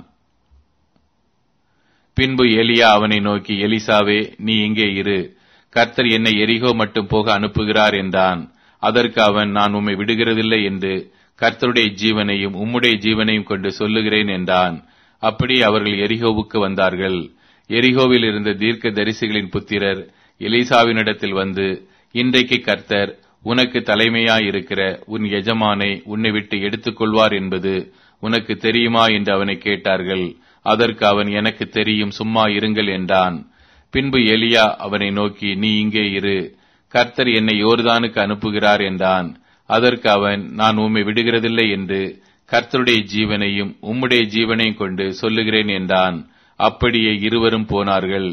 பின்பு எலியா அவனை நோக்கி எலிசாவே நீ இங்கே இரு கர்த்தர் என்னை எரிகோ மட்டும் போக அனுப்புகிறார் என்றான் அதற்கு அவன் நான் உம்மை விடுகிறதில்லை என்று கர்த்தருடைய ஜீவனையும் உம்முடைய ஜீவனையும் கொண்டு சொல்லுகிறேன் என்றான் அப்படி அவர்கள் எரிகோவுக்கு வந்தார்கள் எரிகோவில் இருந்த தீர்க்க தரிசிகளின் புத்திரர் எலிசாவினிடத்தில் வந்து இன்றைக்கு கர்த்தர் உனக்கு தலைமையாயிருக்கிற உன் எஜமானை உன்னை விட்டு எடுத்துக்கொள்வார் என்பது உனக்கு தெரியுமா என்று அவனை கேட்டார்கள் அதற்கு அவன் எனக்கு தெரியும் சும்மா இருங்கள் என்றான் பின்பு எலியா அவனை நோக்கி நீ இங்கே இரு கர்த்தர் என்னை யோர்தானுக்கு அனுப்புகிறார் என்றான் அதற்கு அவன் நான் உம்மை விடுகிறதில்லை என்று கர்த்தருடைய ஜீவனையும் உம்முடைய ஜீவனையும் கொண்டு சொல்லுகிறேன் என்றான் அப்படியே இருவரும் போனார்கள்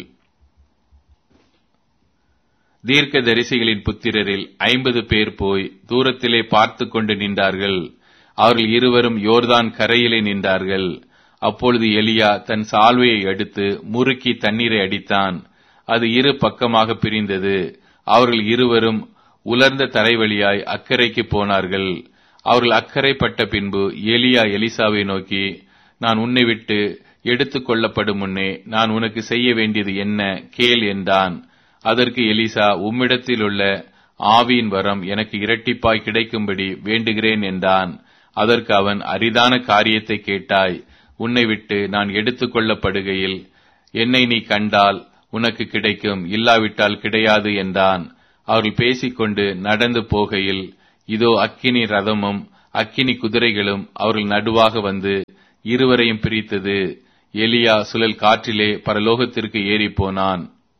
தீர்க்க தரிசிகளின் புத்திரரில் ஐம்பது பேர் போய் தூரத்திலே பார்த்து கொண்டு நின்றார்கள் அவர்கள் இருவரும் யோர்தான் கரையிலே நின்றார்கள் அப்பொழுது எலியா தன் சால்வையை எடுத்து முறுக்கி தண்ணீரை அடித்தான் அது இரு பக்கமாக பிரிந்தது அவர்கள் இருவரும் உலர்ந்த தரைவழியாய் அக்கறைக்கு போனார்கள் அவர்கள் அக்கறைப்பட்ட பின்பு எலியா எலிசாவை நோக்கி நான் உன்னை விட்டு எடுத்துக் கொள்ளப்படும் முன்னே நான் உனக்கு செய்ய வேண்டியது என்ன கேள் என்றான் அதற்கு எலிசா உம்மிடத்தில் உள்ள ஆவியின் வரம் எனக்கு இரட்டிப்பாய் கிடைக்கும்படி வேண்டுகிறேன் என்றான் அதற்கு அவன் அரிதான காரியத்தை கேட்டாய் உன்னை விட்டு நான் எடுத்துக் கொள்ளப்படுகையில் என்னை நீ கண்டால் உனக்கு கிடைக்கும் இல்லாவிட்டால் கிடையாது என்றான் அவர்கள் பேசிக்கொண்டு நடந்து போகையில் இதோ அக்கினி ரதமும் அக்கினி குதிரைகளும் அவர்கள் நடுவாக வந்து இருவரையும் பிரித்தது எலியா சுழல் காற்றிலே பரலோகத்திற்கு ஏறி போனான்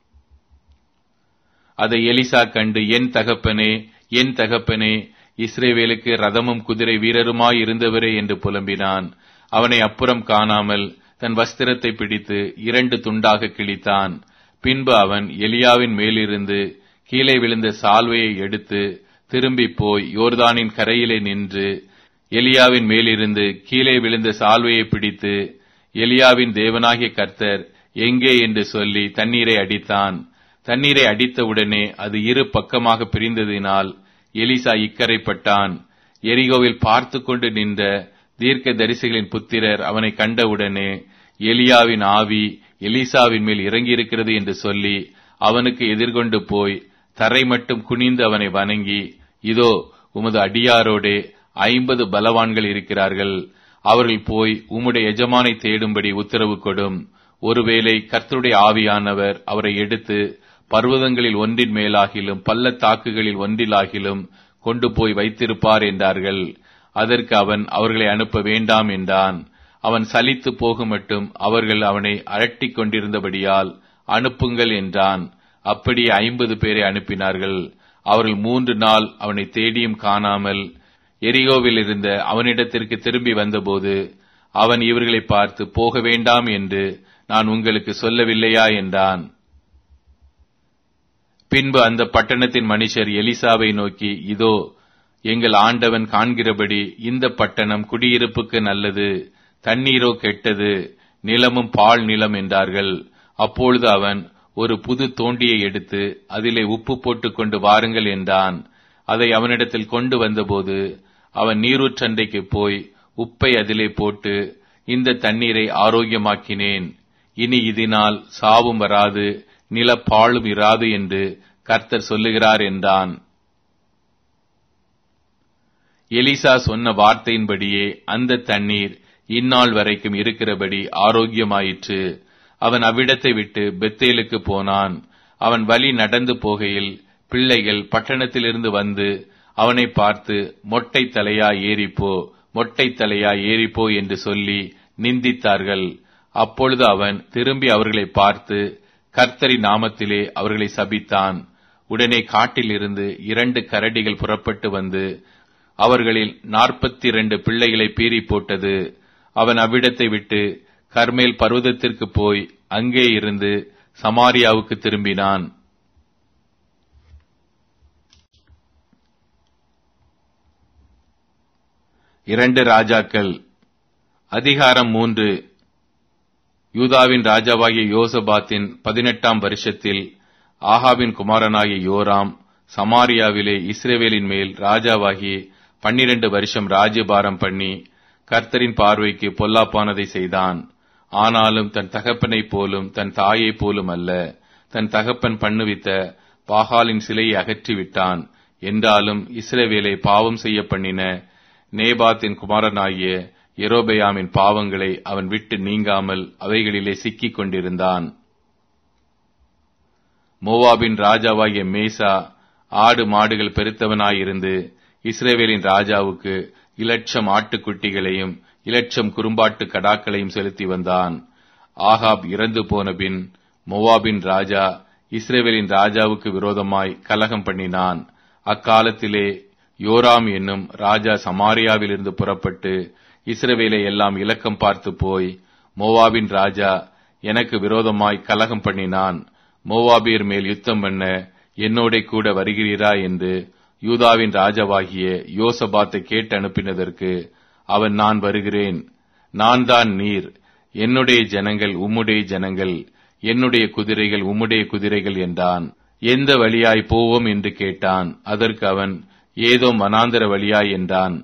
அதை எலிசா கண்டு என் தகப்பனே என் தகப்பனே இஸ்ரேவேலுக்கு ரதமும் குதிரை வீரருமாய் இருந்தவரே என்று புலம்பினான் அவனை அப்புறம் காணாமல் தன் வஸ்திரத்தை பிடித்து இரண்டு துண்டாக கிழித்தான் பின்பு அவன் எலியாவின் மேலிருந்து கீழே விழுந்த சால்வையை எடுத்து திரும்பி போய் யோர்தானின் கரையிலே நின்று எலியாவின் மேலிருந்து கீழே விழுந்த சால்வையை பிடித்து எலியாவின் தேவனாகிய கர்த்தர் எங்கே என்று சொல்லி தண்ணீரை அடித்தான் தண்ணீரை அடித்தவுடனே அது இரு பக்கமாக பிரிந்ததினால் எலிசா இக்கரைப்பட்டான் எரிகோவில் பார்த்து கொண்டு நின்ற தீர்க்க தரிசிகளின் புத்திரர் அவனை கண்டவுடனே எலியாவின் ஆவி எலிசாவின் மேல் இறங்கியிருக்கிறது என்று சொல்லி அவனுக்கு எதிர்கொண்டு போய் தரை மட்டும் குனிந்து அவனை வணங்கி இதோ உமது அடியாரோடே ஐம்பது பலவான்கள் இருக்கிறார்கள் அவர்கள் போய் உம்முடைய எஜமானை தேடும்படி உத்தரவு கொடும் ஒருவேளை கர்த்தருடைய ஆவியானவர் அவரை எடுத்து பர்வதங்களில் ஒன்றின் மேலாகிலும் பள்ளத்தாக்குகளில் ஒன்றிலாகிலும் கொண்டு போய் வைத்திருப்பார் என்றார்கள் அதற்கு அவன் அவர்களை அனுப்ப வேண்டாம் என்றான் அவன் சலித்து போகும் மட்டும் அவர்கள் அவனை அரட்டிக் கொண்டிருந்தபடியால் அனுப்புங்கள் என்றான் அப்படியே ஐம்பது பேரை அனுப்பினார்கள் அவர்கள் மூன்று நாள் அவனை தேடியும் காணாமல் எரிகோவில் இருந்த அவனிடத்திற்கு திரும்பி வந்தபோது அவன் இவர்களை பார்த்து போக வேண்டாம் என்று நான் உங்களுக்கு சொல்லவில்லையா என்றான் பின்பு அந்த பட்டணத்தின் மனுஷர் எலிசாவை நோக்கி இதோ எங்கள் ஆண்டவன் காண்கிறபடி இந்த பட்டணம் குடியிருப்புக்கு நல்லது தண்ணீரோ கெட்டது நிலமும் பால் நிலம் என்றார்கள் அப்பொழுது அவன் ஒரு புது தோண்டியை எடுத்து அதிலே உப்பு போட்டுக் கொண்டு வாருங்கள் என்றான் அதை அவனிடத்தில் கொண்டு வந்தபோது அவன் நீரூற்றண்டைக்கு போய் உப்பை அதிலே போட்டு இந்த தண்ணீரை ஆரோக்கியமாக்கினேன் இனி இதனால் சாவும் வராது நிலப்பாழும் இராது என்று கர்த்தர் சொல்லுகிறார் என்றான் எலிசா சொன்ன வார்த்தையின்படியே அந்த தண்ணீர் இந்நாள் வரைக்கும் இருக்கிறபடி ஆரோக்கியமாயிற்று அவன் அவ்விடத்தை விட்டு பெத்தேலுக்கு போனான் அவன் வழி நடந்து போகையில் பிள்ளைகள் பட்டணத்திலிருந்து வந்து அவனை பார்த்து மொட்டை தலையா ஏறிப்போ மொட்டை தலையா ஏறிப்போ என்று சொல்லி நிந்தித்தார்கள் அப்பொழுது அவன் திரும்பி அவர்களை பார்த்து கர்த்தரி நாமத்திலே அவர்களை சபித்தான் உடனே காட்டிலிருந்து இரண்டு கரடிகள் புறப்பட்டு வந்து அவர்களில் நாற்பத்தி இரண்டு பிள்ளைகளை பீறி போட்டது அவன் அவ்விடத்தை விட்டு கர்மேல் பர்வதத்திற்கு போய் அங்கே இருந்து சமாரியாவுக்கு திரும்பினான் இரண்டு ராஜாக்கள் அதிகாரம் மூன்று யூதாவின் ராஜாவாகிய யோசபாத்தின் பதினெட்டாம் வருஷத்தில் ஆகாவின் குமாரனாகிய யோராம் சமாரியாவிலே இஸ்ரேவேலின் மேல் ராஜாவாகி பன்னிரண்டு வருஷம் ராஜ்யபாரம் பண்ணி கர்த்தரின் பார்வைக்கு பொல்லாப்பானதை செய்தான் ஆனாலும் தன் தகப்பனைப் போலும் தன் தாயைப் போலும் அல்ல தன் தகப்பன் பண்ணுவித்த பாகாலின் சிலையை அகற்றிவிட்டான் என்றாலும் இஸ்ரவேலை பாவம் செய்ய பண்ணின நேபாத்தின் குமாரனாகிய எரோபெயாமின் பாவங்களை அவன் விட்டு நீங்காமல் அவைகளிலே சிக்கிக் கொண்டிருந்தான் மோவாபின் ராஜாவாகிய மேசா ஆடு மாடுகள் பெருத்தவனாயிருந்து இஸ்ரேவேலின் ராஜாவுக்கு இலட்சம் ஆட்டுக்குட்டிகளையும் இலட்சம் குறும்பாட்டு கடாக்களையும் செலுத்தி வந்தான் ஆகாப் இறந்து போன பின் மோவாபின் ராஜா இஸ்ரேவேலின் ராஜாவுக்கு விரோதமாய் கலகம் பண்ணினான் அக்காலத்திலே யோராம் என்னும் ராஜா சமாரியாவிலிருந்து புறப்பட்டு இஸ்ரவேலை எல்லாம் இலக்கம் பார்த்து போய் மோவாபின் ராஜா எனக்கு விரோதமாய் கலகம் பண்ணினான் மோவாபியர் மேல் யுத்தம் பண்ண என்னோட கூட வருகிறீரா என்று யூதாவின் ராஜாவாகிய யோசபாத்தை கேட்டு அனுப்பினதற்கு அவன் நான் வருகிறேன் நான் தான் நீர் என்னுடைய ஜனங்கள் உம்முடைய ஜனங்கள் என்னுடைய குதிரைகள் உம்முடைய குதிரைகள் என்றான் எந்த வழியாய் போவோம் என்று கேட்டான் அதற்கு அவன் ஏதோ மனாந்தர வழியாய் என்றான்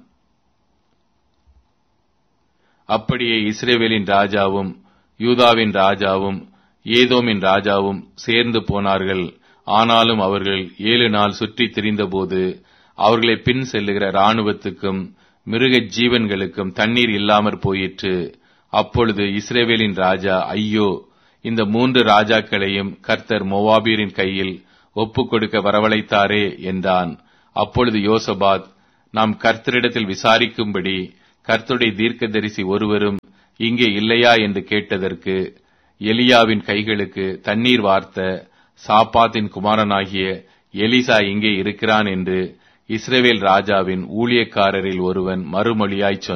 அப்படியே இஸ்ரேவேலின் ராஜாவும் யூதாவின் ராஜாவும் ஏதோமின் ராஜாவும் சேர்ந்து போனார்கள் ஆனாலும் அவர்கள் ஏழு நாள் சுற்றி திரிந்தபோது அவர்களை பின் செல்லுகிற இராணுவத்துக்கும் மிருக ஜீவன்களுக்கும் தண்ணீர் இல்லாமற் போயிற்று அப்பொழுது இஸ்ரேவேலின் ராஜா ஐயோ இந்த மூன்று ராஜாக்களையும் கர்த்தர் மோவாபியரின் கையில் ஒப்புக் கொடுக்க வரவழைத்தாரே என்றான் அப்பொழுது யோசபாத் நாம் கர்த்தரிடத்தில் விசாரிக்கும்படி கர்த்தருடைய தீர்க்கதரிசி ஒருவரும் இங்கே இல்லையா என்று கேட்டதற்கு எலியாவின் கைகளுக்கு தண்ணீர் வார்த்த சாப்பாத்தின் குமாரனாகிய எலிசா இங்கே இருக்கிறான் என்று இஸ்ரேவேல் ராஜாவின் ஊழியக்காரரில் ஒருவன் மறுமொழியாய் சொன்னான்